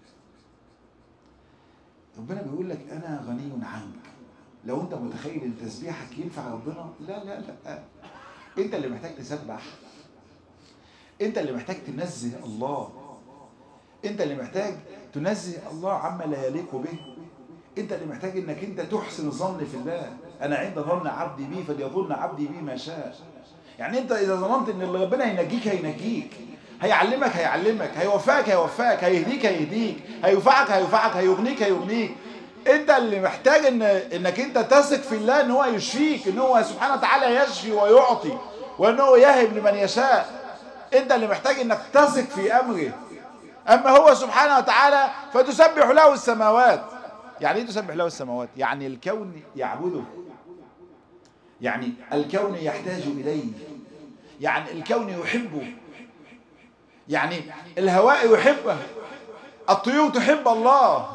ربنا بيقول لك أنا غني عنك لو أنت متخيل أن تسبيحك ينفع ربنا لا لا لا أنت اللي محتاج تسبح أنت اللي محتاج تنزه الله أنت اللي محتاج تنزه الله عما لا يليق به أنت اللي محتاج أنك أنت تحسن الظن في الله أنا عند ظن عبدي بي فليظن عبدي بي ما شاء يعني أنت إذا ظننت أن اللي ربنا هينجيك هينجيك هيعلمك هيعلمك هيوفقك هيوفقك هيهديك هيهديك هينفعك هينفعك هيغنيك هيغنيك انت اللي محتاج ان انك انت تثق في الله ان هو يشفيك ان هو سبحانه وتعالى يشفي ويعطي وان هو يهب لمن يشاء انت اللي محتاج انك تثق في امره اما هو سبحانه وتعالى فتسبح له السماوات يعني ايه تسبح له السماوات يعني الكون يعبده يعني الكون يحتاج اليه يعني الكون يحبه يعني الهواء يحبه الطيور تحب الله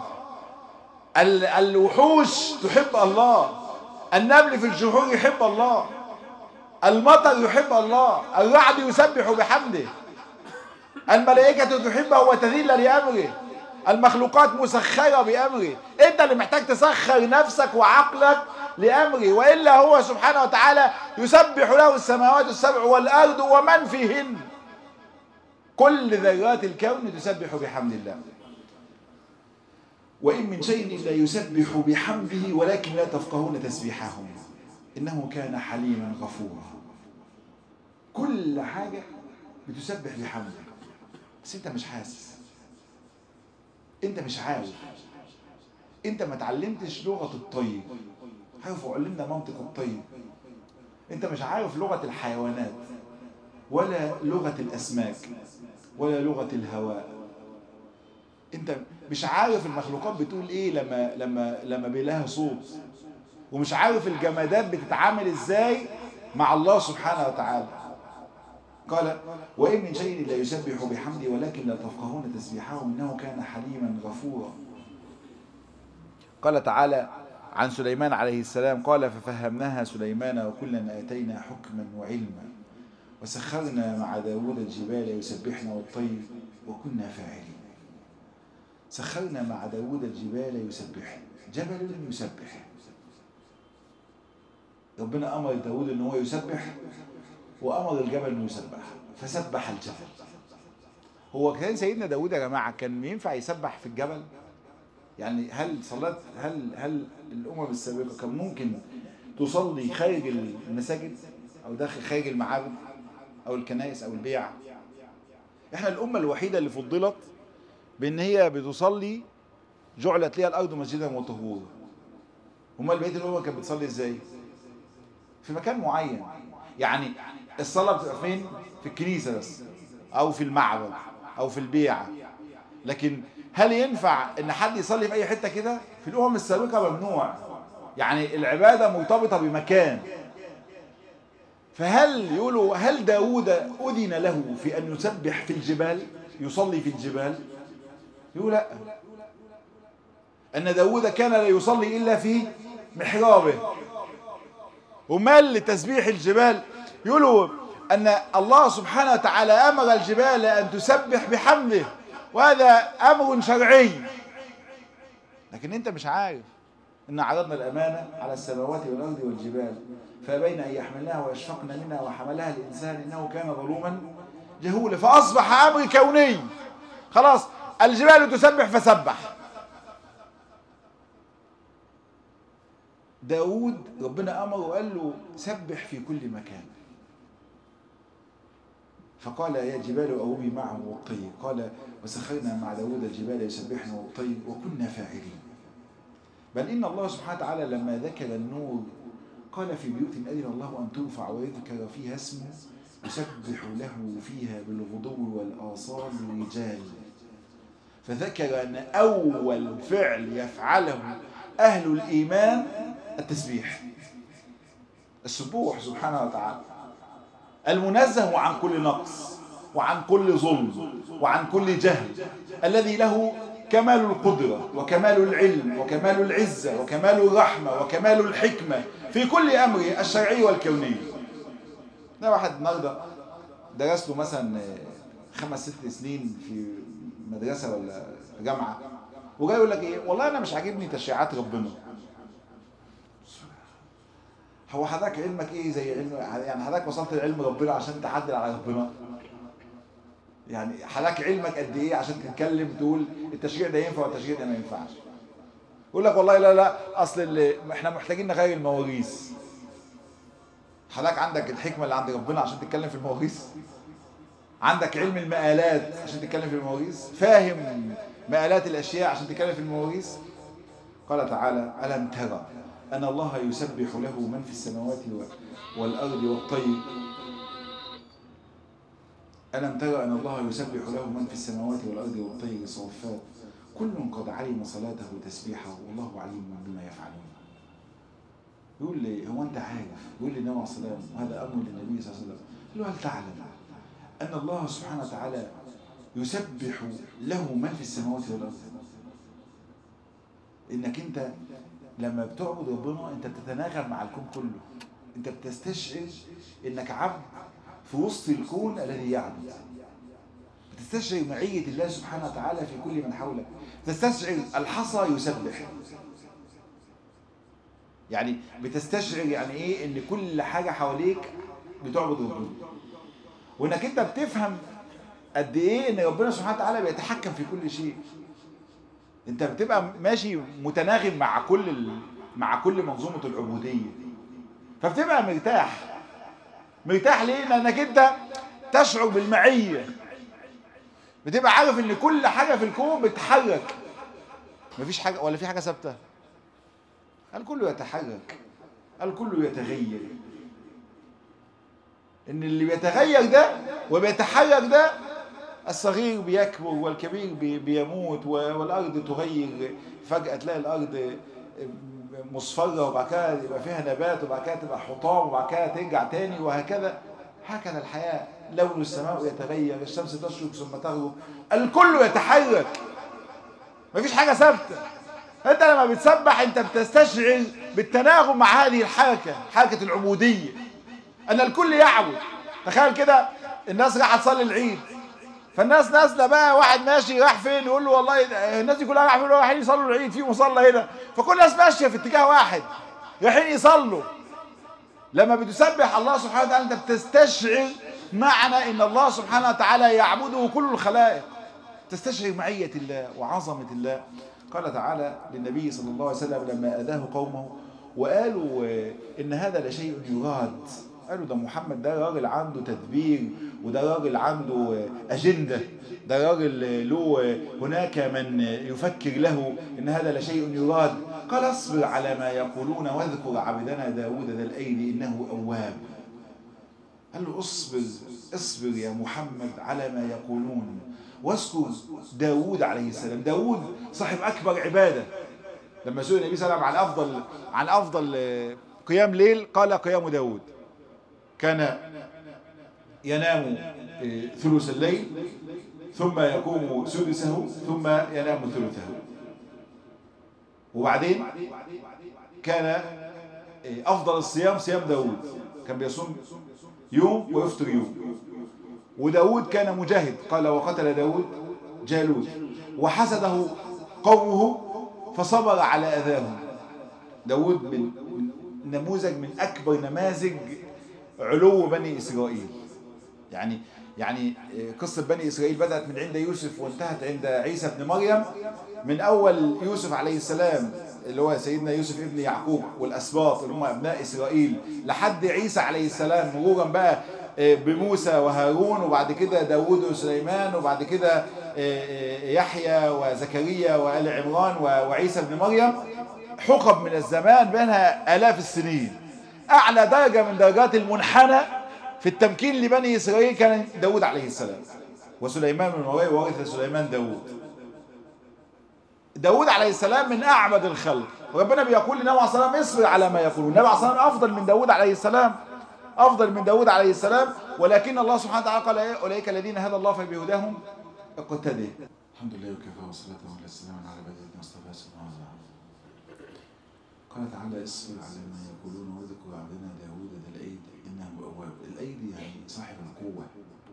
الوحوش تحب الله النبل في الجحور يحب الله المطر يحب الله الرعد يسبح بحمده الملائكة تحبه وتذل لأمره المخلوقات مسخرة بأمره انت اللي محتاج تسخر نفسك وعقلك لأمره وإلا هو سبحانه وتعالى يسبح له السماوات السبع والأرض ومن فيهن كل ذرات الكون تسبح بحمد الله وإن من شيء إلا يسبح بحمده ولكن لا تفقهون تسبيحهم إنه كان حليما غفورا كل حاجة بتسبح بحمده بس أنت مش حاسس أنت مش عارف أنت ما تعلمتش لغة الطيب عارف علمنا منطق الطيب أنت مش عارف لغة الحيوانات ولا لغة الأسماك ولا لغة الهواء انت مش عارف المخلوقات بتقول ايه لما لما لما بيلاها صوت ومش عارف الجمادات بتتعامل ازاي مع الله سبحانه وتعالى قال وإن من شيء لا يسبح بحمده ولكن لا تفقهون تسبيحهم إنه كان حليما غفورا قال تعالى عن سليمان عليه السلام قال ففهمناها سليمان وكلا آتينا حكما وعلما وسخرنا مع داود الجبال يسبحن والطير وكنا فاعلين سخرنا مع داود الجبال يسبحن جبل يسبح ربنا أمر داود أن هو يسبح وأمر الجبل أنه يسبح فسبح الجبل هو كان سيدنا داود يا جماعة كان ينفع يسبح في الجبل يعني هل صلاة هل هل الأمم السابقة كان ممكن تصلي خارج المساجد أو داخل خارج المعابد أو الكنائس أو البيع احنا الأمة الوحيدة اللي فضلت بأن هي بتصلي جعلت ليها الأرض مسجدا وطهورا امال بقيه الامه كانت بتصلي ازاي في مكان معين يعني الصلاه بتبقى فين في الكنيسه بس او في المعبد او في البيعه لكن هل ينفع ان حد يصلي في اي حته كده في الامم السابقه ممنوع يعني العباده مرتبطه بمكان فهل يقولوا هل داود أذن له في أن يسبح في الجبال يصلي في الجبال يقول لا أن داود كان لا يصلي إلا في محرابه ومال لتسبيح الجبال يقولوا أن الله سبحانه وتعالى أمر الجبال أن تسبح بحمده وهذا أمر شرعي لكن أنت مش عارف إن عرضنا الأمانة على السماوات والأرض والجبال فبين أن يحملناها ويشفقن منها وحملها الإنسان إنه كان ظلوما جهولا فأصبح أمر كوني خلاص الجبال تسبح فسبح داود ربنا أمره وقال له سبح في كل مكان فقال يا جبال أوبي معه والطير قال وسخرنا مع داود الجبال يسبحن والطير وكنا فاعلين بل إن الله سبحانه وتعالى لما ذكر النور قال في بيوت أذن الله أن ترفع ويذكر فيها اسمه يسبح له فيها بالغدو والآصال رجال فذكر أن أول فعل يفعله أهل الإيمان التسبيح السبوح سبحانه وتعالى المنزه عن كل نقص وعن كل ظلم وعن كل جهل الذي له كمال القدرة وكمال العلم وكمال العزة وكمال الرحمة وكمال الحكمة في كل أمره الشرعي والكوني ده واحد النهارده درس له مثلا خمس ست سنين في مدرسة ولا جامعة وجاي يقول لك ايه والله انا مش عاجبني تشريعات ربنا هو حضرتك علمك ايه زي علم يعني حضرتك وصلت لعلم ربنا عشان تعدل على ربنا يعني حضرتك علمك قد ايه عشان تتكلم تقول التشريع ده ينفع والتشريع ده ما ينفعش يقول لك والله لا لا اصل اللي احنا محتاجين نغير المواريث حضرتك عندك الحكمه اللي عند ربنا عشان تتكلم في المواريث عندك علم المقالات عشان تتكلم في المواريث فاهم مقالات الاشياء عشان تتكلم في المواريث قال تعالى الم ترى ان الله يسبح له من في السماوات والارض والطير ألم ترى أن الله يسبح له من في السماوات والأرض والطير صافات كل قد علم صلاته وتسبيحه والله عليم بما يفعلون يقول لي هو أنت عارف يقول لي النبي عليه الصلاة وهذا أمر للنبي صلى الله عليه وسلم قال له هل تعلم أن الله سبحانه وتعالى يسبح له من في السماوات والأرض إنك أنت لما بتعبد ربنا أنت بتتناغم مع الكون كله أنت بتستشعر إنك عبد في وسط الكون الذي يعبد بتستشعر معية الله سبحانه وتعالى في كل من حولك تستشعر الحصى يسبح يعني بتستشعر يعني ايه ان كل حاجة حواليك بتعبد ربنا وانك انت بتفهم قد ايه ان ربنا سبحانه وتعالى بيتحكم في كل شيء انت بتبقى ماشي متناغم مع كل ال... مع كل منظومة العبودية فبتبقى مرتاح مرتاح ليه لانك انت تشعر بالمعية بتبقى عارف ان كل حاجة في الكون بتتحرك مفيش حاجة ولا في حاجة ثابتة الكل يتحرك الكل يتغير ان اللي بيتغير ده وبيتحرك ده الصغير بيكبر والكبير بي بيموت والارض تغير فجأة تلاقي الارض مصفرة وبعد كده يبقى فيها نبات وبعد كده تبقى حطام وبعد كده ترجع تاني وهكذا هكذا الحياة لون السماء يتغير الشمس تشرق ثم تغرب الكل يتحرك مفيش حاجة ثابتة انت لما بتسبح انت بتستشعر بالتناغم مع هذه الحركة حركة العبودية ان الكل يعبد تخيل كده الناس رايحه تصلي العيد فالناس نازله بقى واحد ماشي راح فين يقول له والله الناس دي كلها رايحه فين رايحين يصلوا العيد في مصلى هنا فكل الناس ماشيه في اتجاه واحد رايحين يصلوا لما بتسبح الله سبحانه وتعالى انت بتستشعر معنى ان الله سبحانه وتعالى يعبده كل الخلائق تستشعر معية الله وعظمة الله قال تعالى للنبي صلى الله عليه وسلم لما أذاه قومه وقالوا إن هذا لشيء يراد قالوا ده محمد ده راجل عنده تدبير وده راجل عنده أجندة ده راجل له هناك من يفكر له إن هذا لشيء يراد قال اصبر على ما يقولون واذكر عبدنا داود ذا الأيدي إنه أواب قال له اصبر اصبر يا محمد على ما يقولون واذكر داود عليه السلام داود صاحب أكبر عبادة لما سئل النبي صلى الله عليه وسلم عن أفضل عن أفضل قيام ليل قال قيام داود كان ينام ثلث الليل ثم يقوم سدسه ثم ينام ثلثه وبعدين كان أفضل الصيام صيام داود كان بيصوم يوم ويفطر يوم وداود كان مجاهد قال وقتل داود جالوت وحسده قومه فصبر على أذاهم داود من نموذج من أكبر نماذج علو بني إسرائيل يعني يعني قصة بني إسرائيل بدأت من عند يوسف وانتهت عند عيسى بن مريم من أول يوسف عليه السلام اللي هو سيدنا يوسف ابن يعقوب والأسباط اللي هم أبناء إسرائيل لحد عيسى عليه السلام مرورا بقى بموسى وهارون وبعد كده داود وسليمان وبعد كده يحيى وزكريا وآل عمران وعيسى بن مريم حقب من الزمان بينها آلاف السنين أعلى درجة من درجات المنحنى في التمكين لبني إسرائيل كان داود عليه السلام وسليمان من ورائه ورث سليمان داود داود عليه السلام من أعبد الخلق وربنا بيقول للنبي عليه السلام اصبر على ما يقولون النبي عليه السلام أفضل من داود عليه السلام أفضل من داود عليه السلام ولكن الله سبحانه وتعالى قال أولئك الذين هدى الله فبهداهم اقتدي الحمد لله وكفى والصلاة والسلام على بدر المصطفى صلى الله عليه وسلم قال تعالى اصبر على ما يقولون واذكر عبدنا داود ذا الأيد إنه أواب الأيد يعني صاحب القوة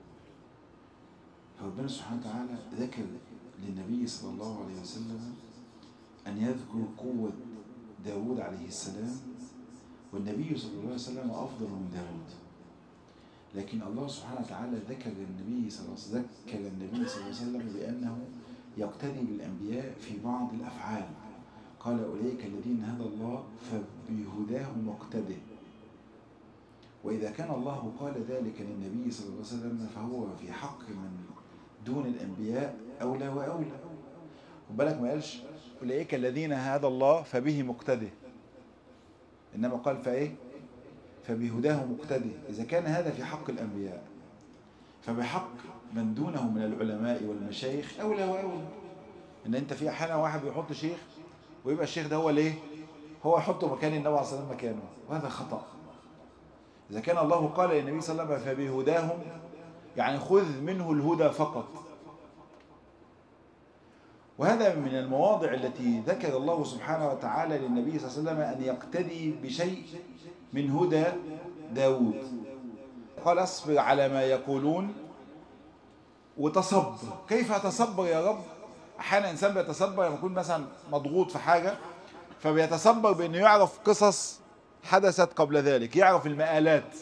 فربنا سبحانه وتعالى ذكر للنبي صلى الله عليه وسلم أن يذكر قوة داود عليه السلام والنبي صلى الله عليه وسلم أفضل من داود لكن الله سبحانه وتعالى ذكر النبي صلى الله عليه وسلم ذكر النبي صلى الله عليه وسلم بأنه يقتدي بالأنبياء في بعض الأفعال قال أولئك الذين هدى الله فبهداه مقتده وإذا كان الله قال ذلك للنبي صلى الله عليه وسلم فهو في حق من دون الأنبياء أولى وأولى وبالك ما قالش أولئك الذين هدى الله فبه مقتده إنما قال فإيه فبهداه مقتدي إذا كان هذا في حق الأنبياء فبحق من دونه من العلماء والمشايخ أولى وأولى إن أنت في أحيانا واحد بيحط شيخ ويبقى الشيخ ده هو ليه هو يحطه مكان النبي عليه الصلاة والسلام مكانه وهذا خطأ إذا كان الله قال للنبي صلى الله عليه وسلم فبهداهم يعني خذ منه الهدى فقط وهذا من المواضع التي ذكر الله سبحانه وتعالى للنبي صلى الله عليه وسلم أن يقتدي بشيء من هدى داود قال اصبر على ما يقولون وتصبر كيف أتصبر يا رب أحيانا إنسان بيتصبر لما يكون مثلا مضغوط في حاجة فبيتصبر بأنه يعرف قصص حدثت قبل ذلك يعرف المآلات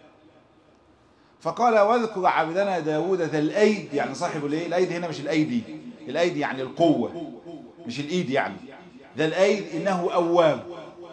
فقال واذكر عبدنا داود ذا الأيد يعني صاحب الايه الأيد هنا مش الأيدي الأيدي يعني القوة مش الإيد يعني ده الأيد إنه أواب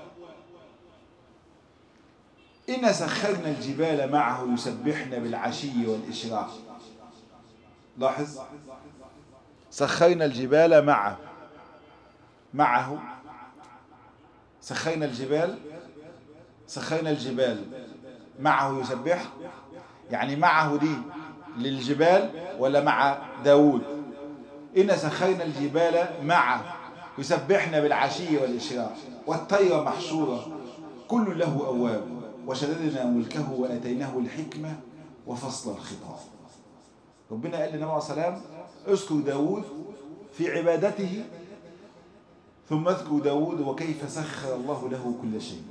إن سخرنا الجبال معه يسبحن بالعشي والإشراق لاحظ سخرنا الجبال معه معه سخرنا الجبال سخرنا الجبال معه يسبح يعني معه دي للجبال ولا مع داود إن سخرنا الجبال معه يسبحنا بالعشي والإشراق والطير محشورة كل له أواب وشددنا ملكه وأتيناه الحكمة وفصل الخطاب ربنا قال لنا عليه السلام اذكر داود في عبادته ثم اذكر داود وكيف سخر الله له كل شيء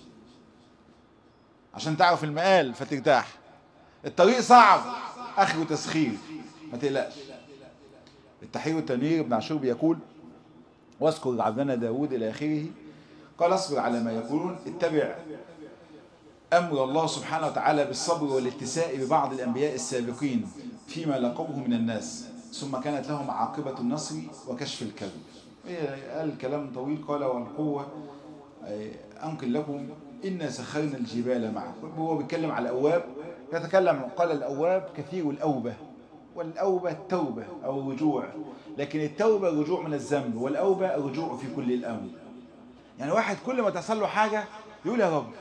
عشان تعرف المقال فترتاح الطريق صعب اخره تسخير ما تقلقش التحرير والتنوير ابن عاشور بيقول واذكر عبدنا داود الى اخره قال اصبر على ما يقولون اتبع امر الله سبحانه وتعالى بالصبر والاتساء ببعض الانبياء السابقين فيما لقوه من الناس ثم كانت لهم عاقبة النصر وكشف الكذب قال كلام طويل قال والقوة أنقل لكم إنا سخرنا الجبال معه هو بيتكلم على الأواب يتكلم قال الأواب كثير الأوبة والأوبة التوبة أو الرجوع لكن التوبة الرجوع من الذنب والأوبة الرجوع في كل الأمر يعني واحد كل ما تحصل له حاجة يقول يا رب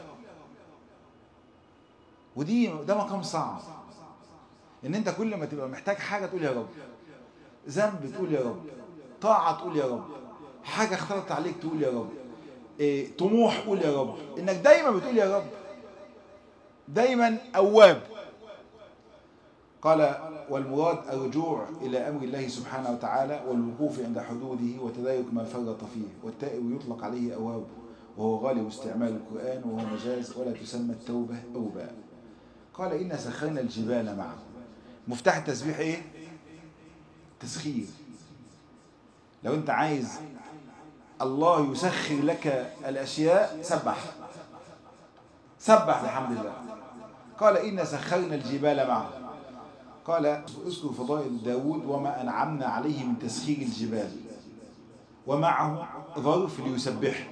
ودي ده مقام صعب ان انت كل ما تبقى محتاج حاجة تقول يا رب ذنب تقول يا رب طاعة تقول يا رب حاجة اختلطت عليك تقول يا رب إيه طموح قول يا رب انك دايما بتقول يا رب دايما اواب قال والمراد الرجوع إلى أمر الله سبحانه وتعالى والوقوف عند حدوده وتدارك ما فرط فيه والتائب يطلق عليه أواب وهو غالب استعمال القرآن وهو مجاز ولا تسمى التوبة أوباء قال إن سخرنا الجبال معه مفتاح التسبيح إيه؟ تسخير لو أنت عايز الله يسخر لك الأشياء سبح سبح بحمد الله قال إن سخرنا الجبال معه قال اذكر فضائل داود وما أنعمنا عليه من تسخير الجبال ومعه ظرف ليسبح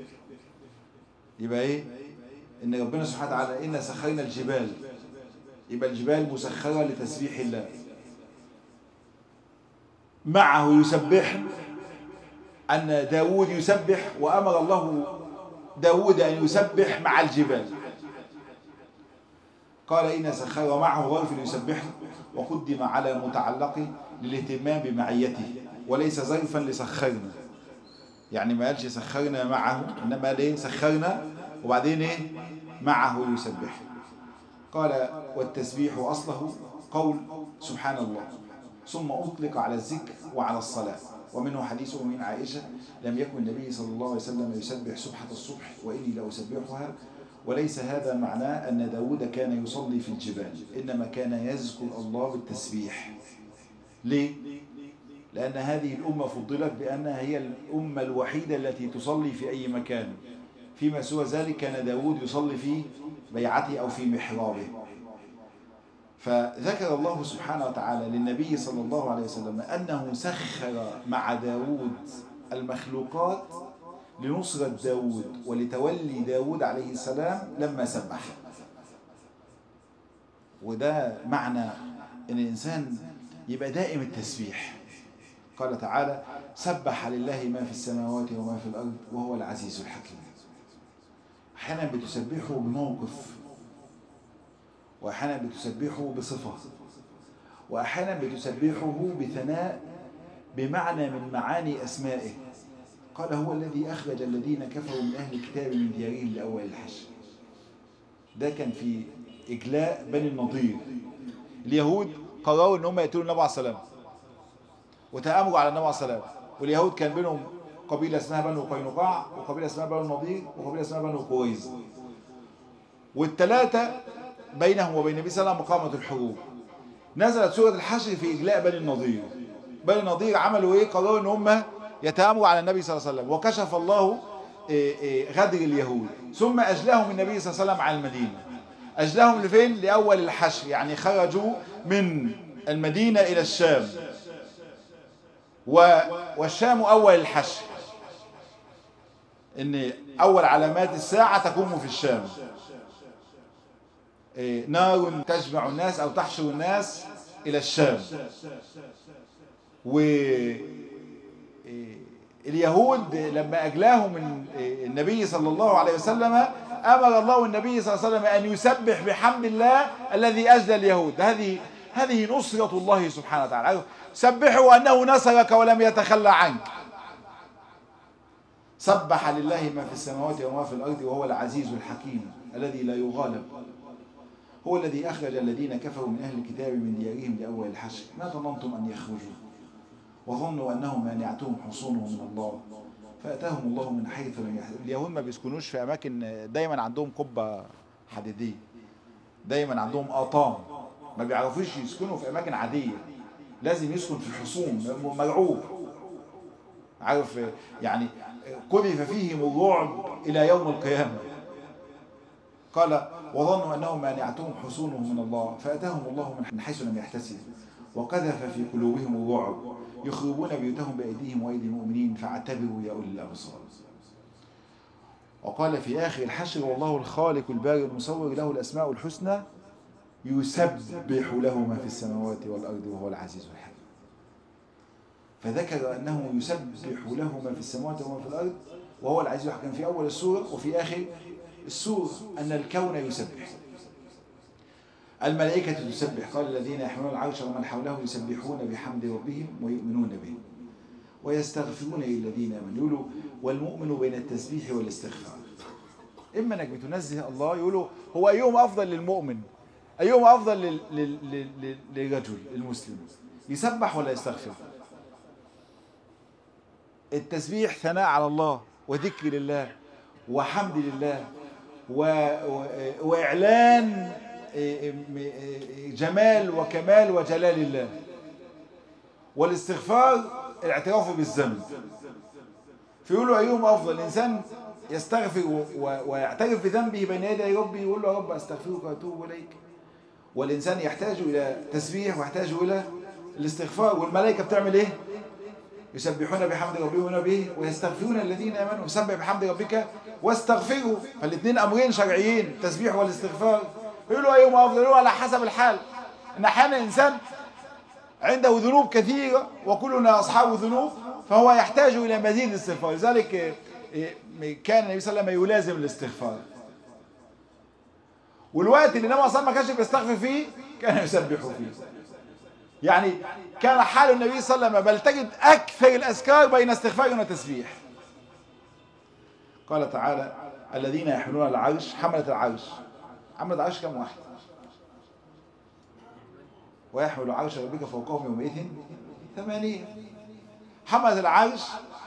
يبقى ايه ان ربنا سبحانه وتعالى إن سخرنا الجبال يبقى الجبال مسخرة لتسبيح الله معه يسبح أن داود يسبح وأمر الله داود أن يسبح مع الجبال قال إن سخر ومعه ظرف ليسبح وقدم على متعلق للاهتمام بمعيته وليس ظرفا لسخرنا يعني ما قالش سخرنا معه إنما ليه سخرنا وبعدين إيه معه يسبح قال والتسبيح أصله قول سبحان الله ثم أطلق على الذكر وعلى الصلاة ومنه حديث من عائشة لم يكن النبي صلى الله عليه وسلم يسبح سبحة الصبح وإني لأسبحها وليس هذا معناه أن داود كان يصلي في الجبال إنما كان يذكر الله بالتسبيح ليه؟ لأن هذه الأمة فضلت بأنها هي الأمة الوحيدة التي تصلي في أي مكان فيما سوى ذلك كان داود يصلي في بيعته أو في محرابه فذكر الله سبحانه وتعالى للنبي صلى الله عليه وسلم أنه سخر مع داود المخلوقات لنصرة داود ولتولي داود عليه السلام لما سبح وده معنى ان الانسان يبقى دائم التسبيح قال تعالى سبح لله ما في السماوات وما في الارض وهو العزيز الحكيم احيانا بتسبحه بموقف واحيانا بتسبحه بصفه واحيانا بتسبحه بثناء بمعنى من معاني اسمائه قال هو الذي أخرج الذين كفروا من أهل الكتاب من ديارهم لأول الحشر ده كان في إجلاء بني النضير اليهود قرروا ان هم يقتلوا النبي عليه السلام وتآمروا على النبي عليه السلام واليهود كان بينهم قبيلة اسمها بنو قينقاع وقبيلة اسمها بنو النضير وقبيلة اسمها بنو قريظ والثلاثة بينهم وبين النبي صلى الله عليه وسلم مقامة الحروب نزلت سورة الحشر في إجلاء بني النضير بني النضير عملوا ايه قرروا ان هم يتآمروا على النبي صلى الله عليه وسلم وكشف الله غدر اليهود ثم أجلاهم النبي صلى الله عليه وسلم على المدينة أجلاهم لفين؟ لأول الحشر يعني خرجوا من المدينة إلى الشام والشام أول الحشر إن أول علامات الساعة تكون في الشام إيه، نار تجمع الناس أو تحشر الناس إلى الشام و اليهود لما أجلاهم من النبي صلى الله عليه وسلم أمر الله النبي صلى الله عليه وسلم أن يسبح بحمد الله الذي أجلى اليهود هذه هذه نصرة الله سبحانه وتعالى سبحوا أنه نصرك ولم يتخلى عنك سبح لله ما في السماوات وما في الأرض وهو العزيز الحكيم الذي لا يغالب هو الذي أخرج الذين كفروا من أهل الكتاب من ديارهم لأول الحشر ما ظننتم أن يخرجوا وظنوا أنهم مانعتهم حصونهم من الله فأتاهم الله من حيث لم يحذر اليهود ما بيسكنوش في أماكن دايما عندهم قبة حديدية دايما عندهم أطام ما بيعرفوش يسكنوا في أماكن عادية لازم يسكن في حصون مرعوب عارف يعني قذف فيهم الرعب إلى يوم القيامة قال وظنوا أنهم مانعتهم حصونهم من الله فأتاهم الله من حيث لم يحتسبوا وقذف في قلوبهم الرعب يخربون بيوتهم بأيديهم وأيدي المؤمنين فاعتبروا يا أولي الأبصار وقال في آخر الحشر والله الخالق الباري المصور له الأسماء الحسنى يسبح له ما في السماوات والأرض وهو العزيز الحكيم فذكر أنه يسبح له ما في السماوات وما في الأرض وهو العزيز الحكيم في أول السورة وفي آخر السورة أن الكون يسبح الملائكة تسبح قال الذين يحملون العرش ومن حوله يسبحون بحمد ربهم ويؤمنون به ويستغفرون للذين امنوا يقولوا والمؤمن بين التسبيح والاستغفار اما انك بتنزه الله يقولوا هو ايهم افضل للمؤمن ايهم افضل لل... لل... لل... للرجل المسلم يسبح ولا يستغفر التسبيح ثناء على الله وذكر لله وحمد لله و... و... واعلان جمال وكمال وجلال الله والاستغفار الاعتراف بالذنب فيقولوا أيهم أفضل الإنسان يستغفر ويعترف بذنبه بين يدي ربه يقول له يا رب أستغفرك وأتوب إليك والإنسان يحتاج إلى تسبيح ويحتاج إلى الاستغفار والملائكة بتعمل إيه؟ يسبحون بحمد ربهم به ويستغفرون الذين آمنوا سبح بحمد ربك واستغفروا فالاثنين أمرين شرعيين التسبيح والاستغفار يقولوا أيهما أفضل يقولوا على حسب الحال إن أحيانا الإنسان عنده ذنوب كثيرة وكلنا أصحاب ذنوب فهو يحتاج إلى مزيد الاستغفار لذلك كان النبي صلى الله عليه وسلم يلازم الاستغفار والوقت اللي النبي صلى الله عليه وسلم ما كانش بيستغفر فيه كان يسبح فيه يعني كان حال النبي صلى الله عليه وسلم بل تجد أكثر الأذكار بين استغفار وتسبيح قال تعالى الذين يحملون العرش حملة العرش حملة العرش كم واحد ويحمل عرش ربك فوقهم يومئذ ثمانية حملة العرش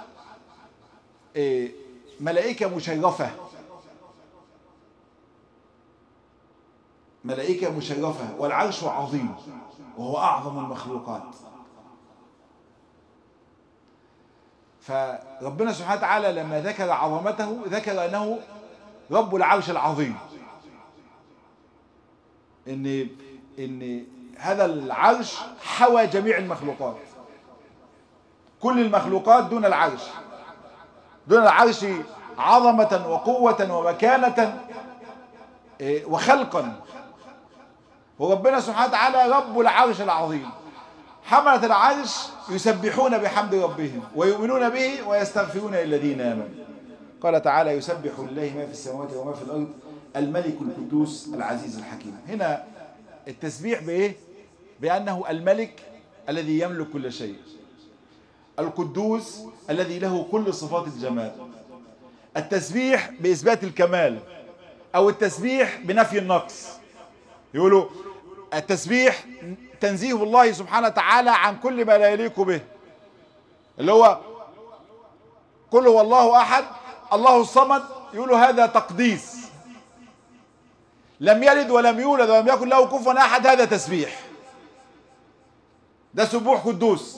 إيه ملائكة مشرفة ملائكة مشرفة والعرش عظيم وهو أعظم المخلوقات فربنا سبحانه وتعالى لما ذكر عظمته ذكر أنه رب العرش العظيم إن إن هذا العرش حوى جميع المخلوقات كل المخلوقات دون العرش دون العرش عظمة وقوة ومكانة وخلقا وربنا سبحانه وتعالى رب العرش العظيم حملة العرش يسبحون بحمد ربهم ويؤمنون به ويستغفرون للذين آمنوا قال تعالى يسبح لله ما في السماوات وما في الأرض الملك القدوس العزيز الحكيم هنا التسبيح بإيه؟ بأنه الملك الذي يملك كل شيء القدوس الذي له كل صفات الجمال التسبيح بإثبات الكمال أو التسبيح بنفي النقص يقولوا التسبيح تنزيه الله سبحانه وتعالى عن كل ما لا يليق به اللي هو كل هو الله أحد الله الصمد يقولوا هذا تقديس لم يلد ولم يولد ولم يكن له كفوا أحد هذا تسبيح ده سبوح قدوس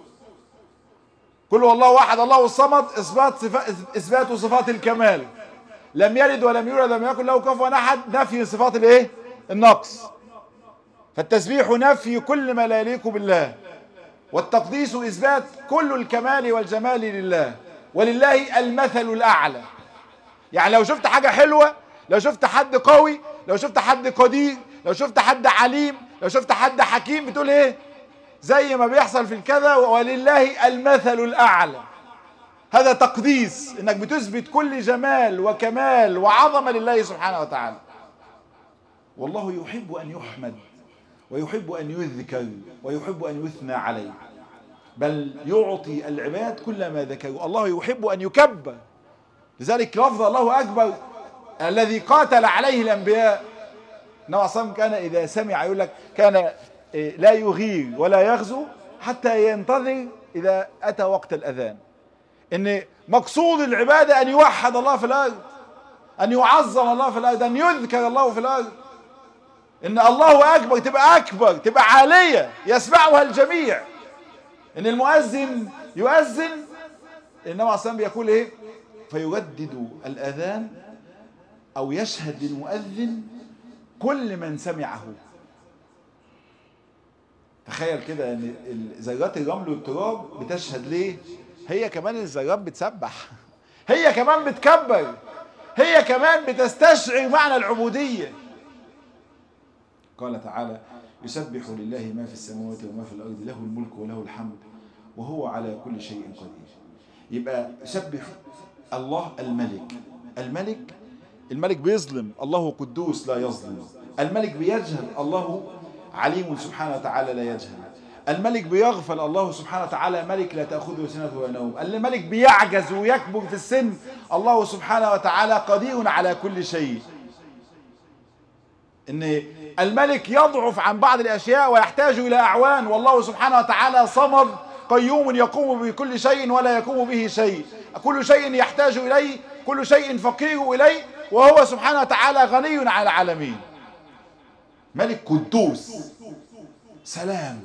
كل والله واحد الله الصمد اثبات صفات اثبات صفات الكمال لم يلد ولم يولد ولم يكن له كفوا احد نفي صفات الايه النقص فالتسبيح نفي كل ما لا يليق بالله والتقديس إثبات كل الكمال والجمال لله ولله المثل الأعلى يعني لو شفت حاجة حلوة لو شفت حد قوي لو شفت حد قدير لو شفت حد عليم لو شفت حد حكيم بتقول ايه زي ما بيحصل في الكذا ولله المثل الأعلى هذا تقديس انك بتثبت كل جمال وكمال وعظمة لله سبحانه وتعالى والله يحب أن يحمد ويحب أن يذكر ويحب أن يثنى عليه بل يعطي العباد كل ما ذكروا الله يحب أن يكبر لذلك لفظ الله أكبر الذي قاتل عليه الأنبياء النبي صلى كان إذا سمع يقول لك كان لا يغير ولا يغزو حتى ينتظر إذا أتى وقت الأذان إن مقصود العبادة أن يوحد الله في الأرض أن يعظم الله في الأرض أن يذكر الله في الأرض إن الله أكبر تبقى أكبر تبقى عالية يسمعها الجميع إن المؤذن يؤذن النبي عليه الصلاة بيقول إيه فيردد الأذان أو يشهد للمؤذن كل من سمعه تخيل كده ان ذرات الرمل والتراب بتشهد ليه هي كمان الذرات بتسبح هي كمان بتكبر هي كمان بتستشعر معنى العبودية قال تعالى يسبح لله ما في السماوات وما في الأرض له الملك وله الحمد وهو على كل شيء قدير يبقى يسبح الله الملك الملك الملك بيظلم الله قدوس لا يظلم الملك بيجهل الله عليم سبحانه وتعالى لا يجهل الملك بيغفل الله سبحانه وتعالى ملك لا تأخذه سنة ولا نوم الملك بيعجز ويكبر في السن الله سبحانه وتعالى قدير على كل شيء ان الملك يضعف عن بعض الاشياء ويحتاج الى اعوان والله سبحانه وتعالى صمد قيوم يقوم بكل شيء ولا يقوم به شيء كل شيء يحتاج اليه كل شيء فقير اليه وهو سبحانه وتعالى غني على العالمين ملك قدوس سلام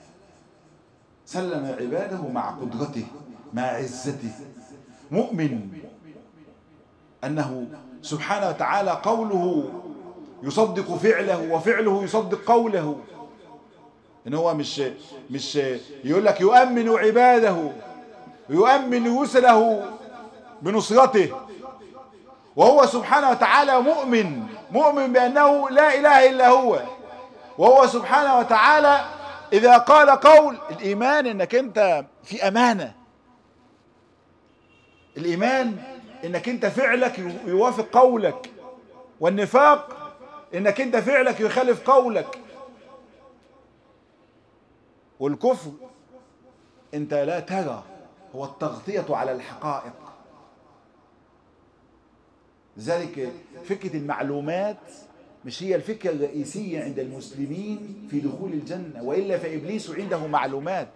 سلم عباده مع قدرته مع عزته مؤمن أنه سبحانه وتعالى قوله يصدق فعله وفعله يصدق قوله ان هو مش مش يقول لك يؤمن عباده يؤمن رسله بنصرته وهو سبحانه وتعالى مؤمن مؤمن بأنه لا إله إلا هو وهو سبحانه وتعالى إذا قال قول الإيمان إنك أنت في أمانة الإيمان إنك أنت فعلك يوافق قولك والنفاق إنك أنت فعلك يخالف قولك والكفر أنت لا ترى هو التغطية على الحقائق لذلك فكرة المعلومات مش هي الفكرة الرئيسية عند المسلمين في دخول الجنة وإلا فإبليس عنده معلومات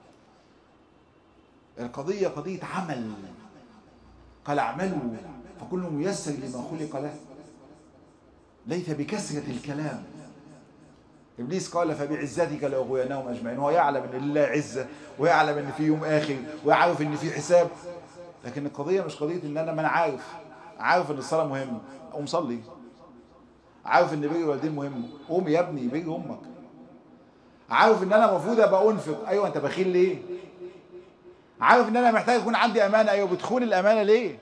القضية قضية عمل قال اعملوا فكل ميسر لما خلق له ليس بكثرة الكلام إبليس قال فبعزتك لأغويناهم أجمعين هو يعلم أن لله عزة ويعلم أن في يوم آخر ويعرف أن في حساب لكن القضية مش قضية أن أنا ما أنا عارف عارف أن الصلاة مهمة قوم صلي عارف أن بر الوالدين مهم قوم يا ابني بر أمك عارف أن أنا المفروض أبقى أنفق أيوة أنت بخيل ليه عارف أن أنا محتاج يكون عندي أمانة أيوة بتخون الأمانة ليه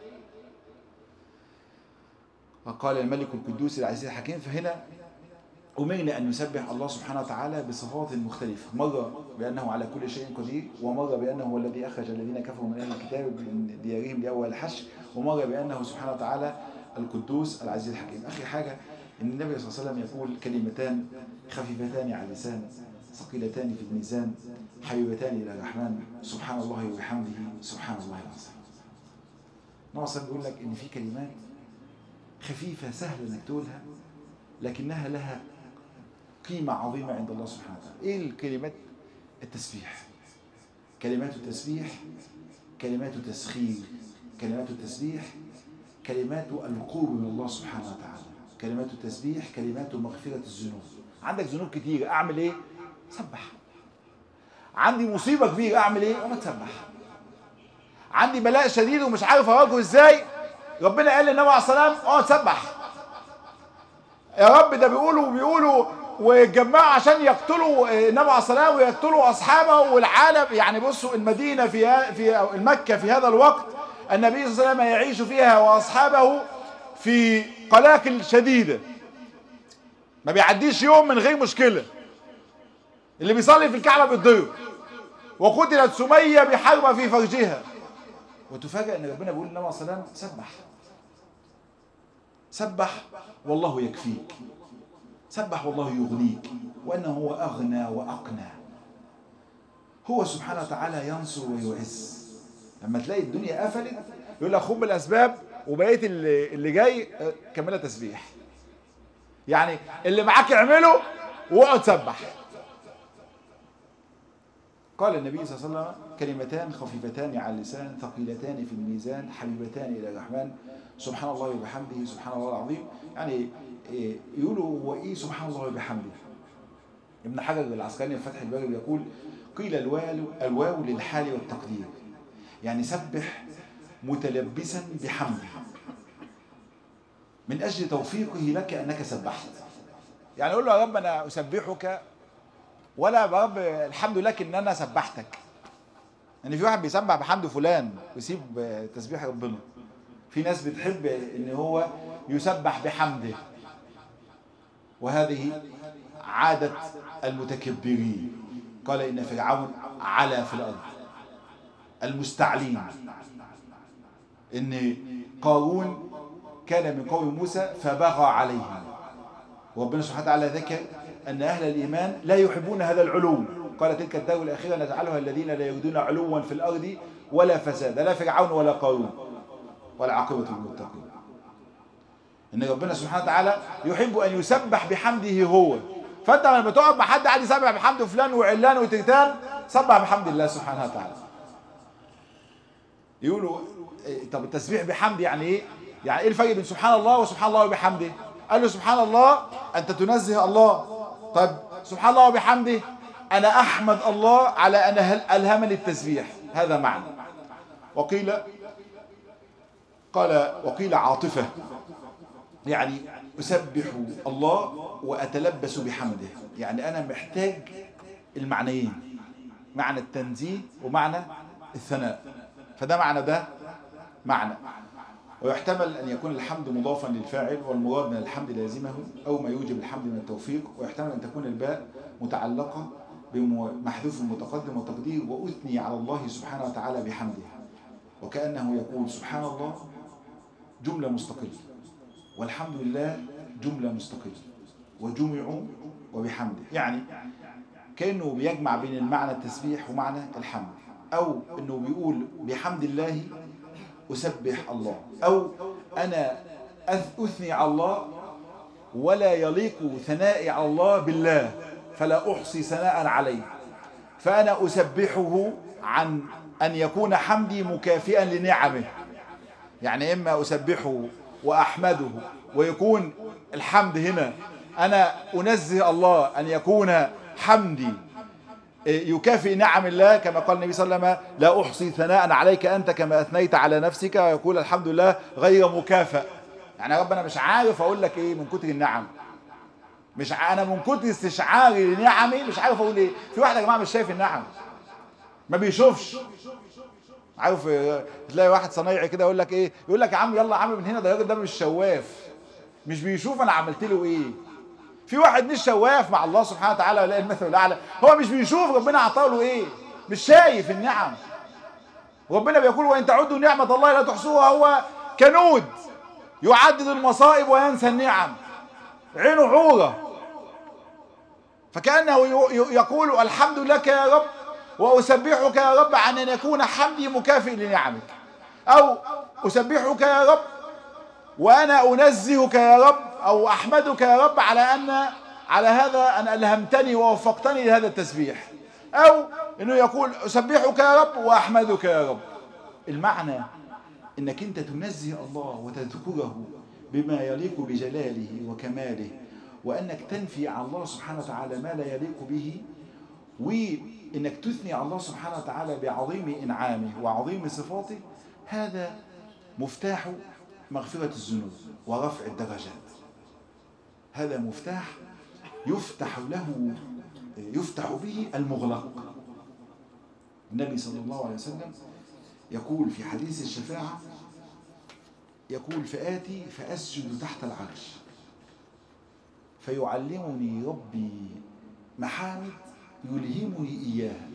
وقال الملك القدوس العزيز الحكيم فهنا أمرنا أن نسبح الله سبحانه وتعالى بصفات مختلفة مرة بأنه على كل شيء قدير ومرة بأنه هو الذي أخرج الذين كفروا من أهل الكتاب من ديارهم لأول الحشر ومرة بأنه سبحانه وتعالى القدوس العزيز الحكيم آخر حاجة أن النبي صلى الله عليه وسلم يقول كلمتان خفيفتان على اللسان ثقيلتان في الميزان حبيبتان إلى الرحمن سبحان الله وبحمده سبحان الله العظيم النبي صلى الله عليه وسلم يقول لك إن في كلمات خفيفة سهلة انك تقولها لكنها لها قيمة عظيمة عند الله سبحانه وتعالى ايه الكلمات التسبيح كلمات التسبيح كلمات تسخير كلمات التسبيح كلمات القرب من الله سبحانه وتعالى كلمات التسبيح كلمات مغفرة الذنوب عندك ذنوب كتير اعمل ايه سبح عندي مصيبة كبيرة اعمل ايه اقوم تسبح عندي بلاء شديد ومش عارف اواجهه ازاي ربنا قال للنبي عليه الصلاه والسلام اقعد سبح يا رب ده بيقولوا بيقولوا واتجمعوا عشان يقتلوا النبي عليه الصلاه ويقتلوا اصحابه والعالم يعني بصوا المدينه في في المكه في هذا الوقت النبي صلى الله عليه وسلم يعيش فيها واصحابه في قلاقل شديده ما بيعديش يوم من غير مشكله اللي بيصلي في الكعبه بيتضرب وقتلت سميه بحربه في فرجها وتفاجئ ان ربنا بيقول للنبي عليه الصلاه والسلام سبح سبح والله يكفيك سبح والله يغنيك وانه هو اغنى واقنى هو سبحانه وتعالى ينصر ويعز لما تلاقي الدنيا قفلت يقول لك خد بالاسباب وبقيه اللي, اللي جاي كملها تسبيح يعني اللي معاك اعمله واقعد سبح قال النبي صلى الله عليه وسلم كلمتان خفيفتان على اللسان ثقيلتان في الميزان حبيبتان الى الرحمن سبحان الله وبحمده سبحان الله العظيم يعني يقولوا هو ايه سبحان الله وبحمده ابن حجر العسقلاني في فتح الباري يقول قيل الواو الواو للحال والتقدير يعني سبح متلبسا بحمده من اجل توفيقه لك انك سبحت يعني قول له يا رب انا اسبحك ولا يا رب الحمد لك ان انا سبحتك يعني في واحد بيسبح بحمد فلان ويسيب تسبيح ربنا في ناس بتحب ان هو يسبح بحمده وهذه عادة المتكبرين قال إن فرعون علا في الأرض المستعلين إن قارون كان من قوم موسى فبغى عليهم وربنا سبحانه وتعالى ذكر أن أهل الإيمان لا يحبون هذا العلو قال تلك الدار الأخيرة نجعلها الذين لا يريدون علوا في الأرض ولا فساد لا فرعون ولا قارون ولا عاقبة للمتقين ان ربنا سبحانه وتعالى يحب ان يسبح بحمده هو فانت لما تقعد مع حد قاعد يسبح بحمد فلان وعلان وترتان سبح بحمد الله سبحانه وتعالى يقولوا إيه طب التسبيح بحمد يعني ايه يعني ايه الفرق بين سبحان الله وسبحان الله وبحمده قال له سبحان الله انت تنزه الله طب سبحان الله وبحمده انا احمد الله على ان الهمني التسبيح هذا معنى وقيل قال وقيل عاطفه يعني أسبح الله وأتلبس بحمده يعني أنا محتاج المعنيين معنى التنزيه ومعنى الثناء فده معنى ده معنى ويحتمل أن يكون الحمد مضافا للفاعل والمراد من الحمد لازمه أو ما يوجب الحمد من التوفيق ويحتمل أن تكون الباء متعلقة بمحذوف المتقدم وتقدير وأثني على الله سبحانه وتعالى بحمده وكأنه يقول سبحان الله جملة مستقلة والحمد لله جملة مستقلة وجمعوا وبحمده يعني كأنه بيجمع بين المعنى التسبيح ومعنى الحمد أو أنه بيقول بحمد الله أسبح الله أو أنا أثني على الله ولا يليق ثنائي على الله بالله فلا أحصي ثناء عليه فأنا أسبحه عن أن يكون حمدي مكافئا لنعمه يعني إما أسبحه وأحمده ويكون الحمد هنا أنا أنزه الله أن يكون حمدي يكافئ نعم الله كما قال النبي صلى الله عليه وسلم لا أحصي ثناء عليك أنت كما أثنيت على نفسك ويقول الحمد لله غير مكافئ يعني يا رب أنا مش عارف أقول لك إيه من كتر النعم مش ع... أنا من كتر استشعاري لنعمي مش عارف أقول إيه في واحد يا جماعة مش شايف النعم ما بيشوفش عارف تلاقي واحد صنايعي كده يقول لك ايه يقول لك يا عم يلا يا عم من هنا ده الراجل ده مش شواف مش بيشوف انا عملت له ايه في واحد مش شواف مع الله سبحانه وتعالى ولا المثل الاعلى هو مش بيشوف ربنا عطاه له ايه مش شايف النعم ربنا بيقول وان تعدوا نعمه الله لا تحصوها هو كنود يعدد المصائب وينسى النعم عينه عوره فكانه يقول الحمد لك يا رب وأسبحك يا رب عن أن يكون حمدي مكافئ لنعمك أو أسبحك يا رب وأنا أنزهك يا رب أو أحمدك يا رب على أن على هذا أن ألهمتني ووفقتني لهذا التسبيح أو أنه يقول أسبحك يا رب وأحمدك يا رب المعنى أنك أنت تنزه الله وتذكره بما يليق بجلاله وكماله وأنك تنفي عن الله سبحانه وتعالى ما لا يليق به وإنك تثني على الله سبحانه وتعالى بعظيم إنعامه وعظيم صفاته هذا مفتاح مغفرة الذنوب ورفع الدرجات هذا مفتاح يفتح له يفتح به المغلق النبي صلى الله عليه وسلم يقول في حديث الشفاعة يقول فآتي فأسجد تحت العرش فيعلمني ربي محامد يلهمني إياها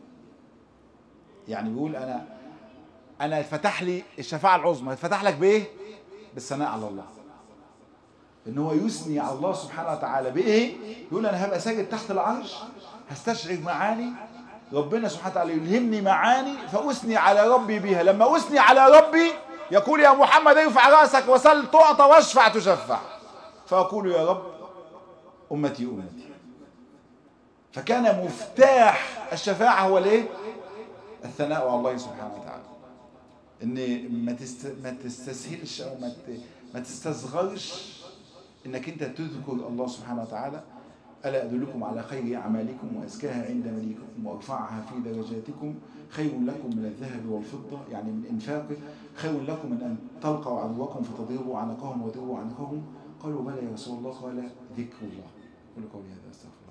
يعني بيقول أنا أنا فتح لي الشفاعة العظمى اتفتح لك بإيه؟ بالثناء على الله ان هو يثني على الله سبحانه وتعالى بايه يقول انا هبقى ساجد تحت العرش هستشعر معاني ربنا سبحانه وتعالى يلهمني معاني فاثني على ربي بها لما اثني على ربي يقول يا محمد ارفع راسك وسل تعطى واشفع تشفع فاقول يا رب امتي امتي فكان مفتاح الشفاعه هو الايه الثناء على الله سبحانه وتعالى ان ما تست... ما تستسهلش او ما ت... ما تستصغرش انك انت تذكر الله سبحانه وتعالى الا ادلكم على خير اعمالكم وازكاها عند مليككم وارفعها في درجاتكم خير لكم من الذهب والفضه يعني من انفاقه خير لكم من ان تلقوا عدوكم فتضربوا عنقهم وتضربوا عنقهم قالوا بلى يا رسول الله قال ذكر الله قولوا قولي هذا استغفر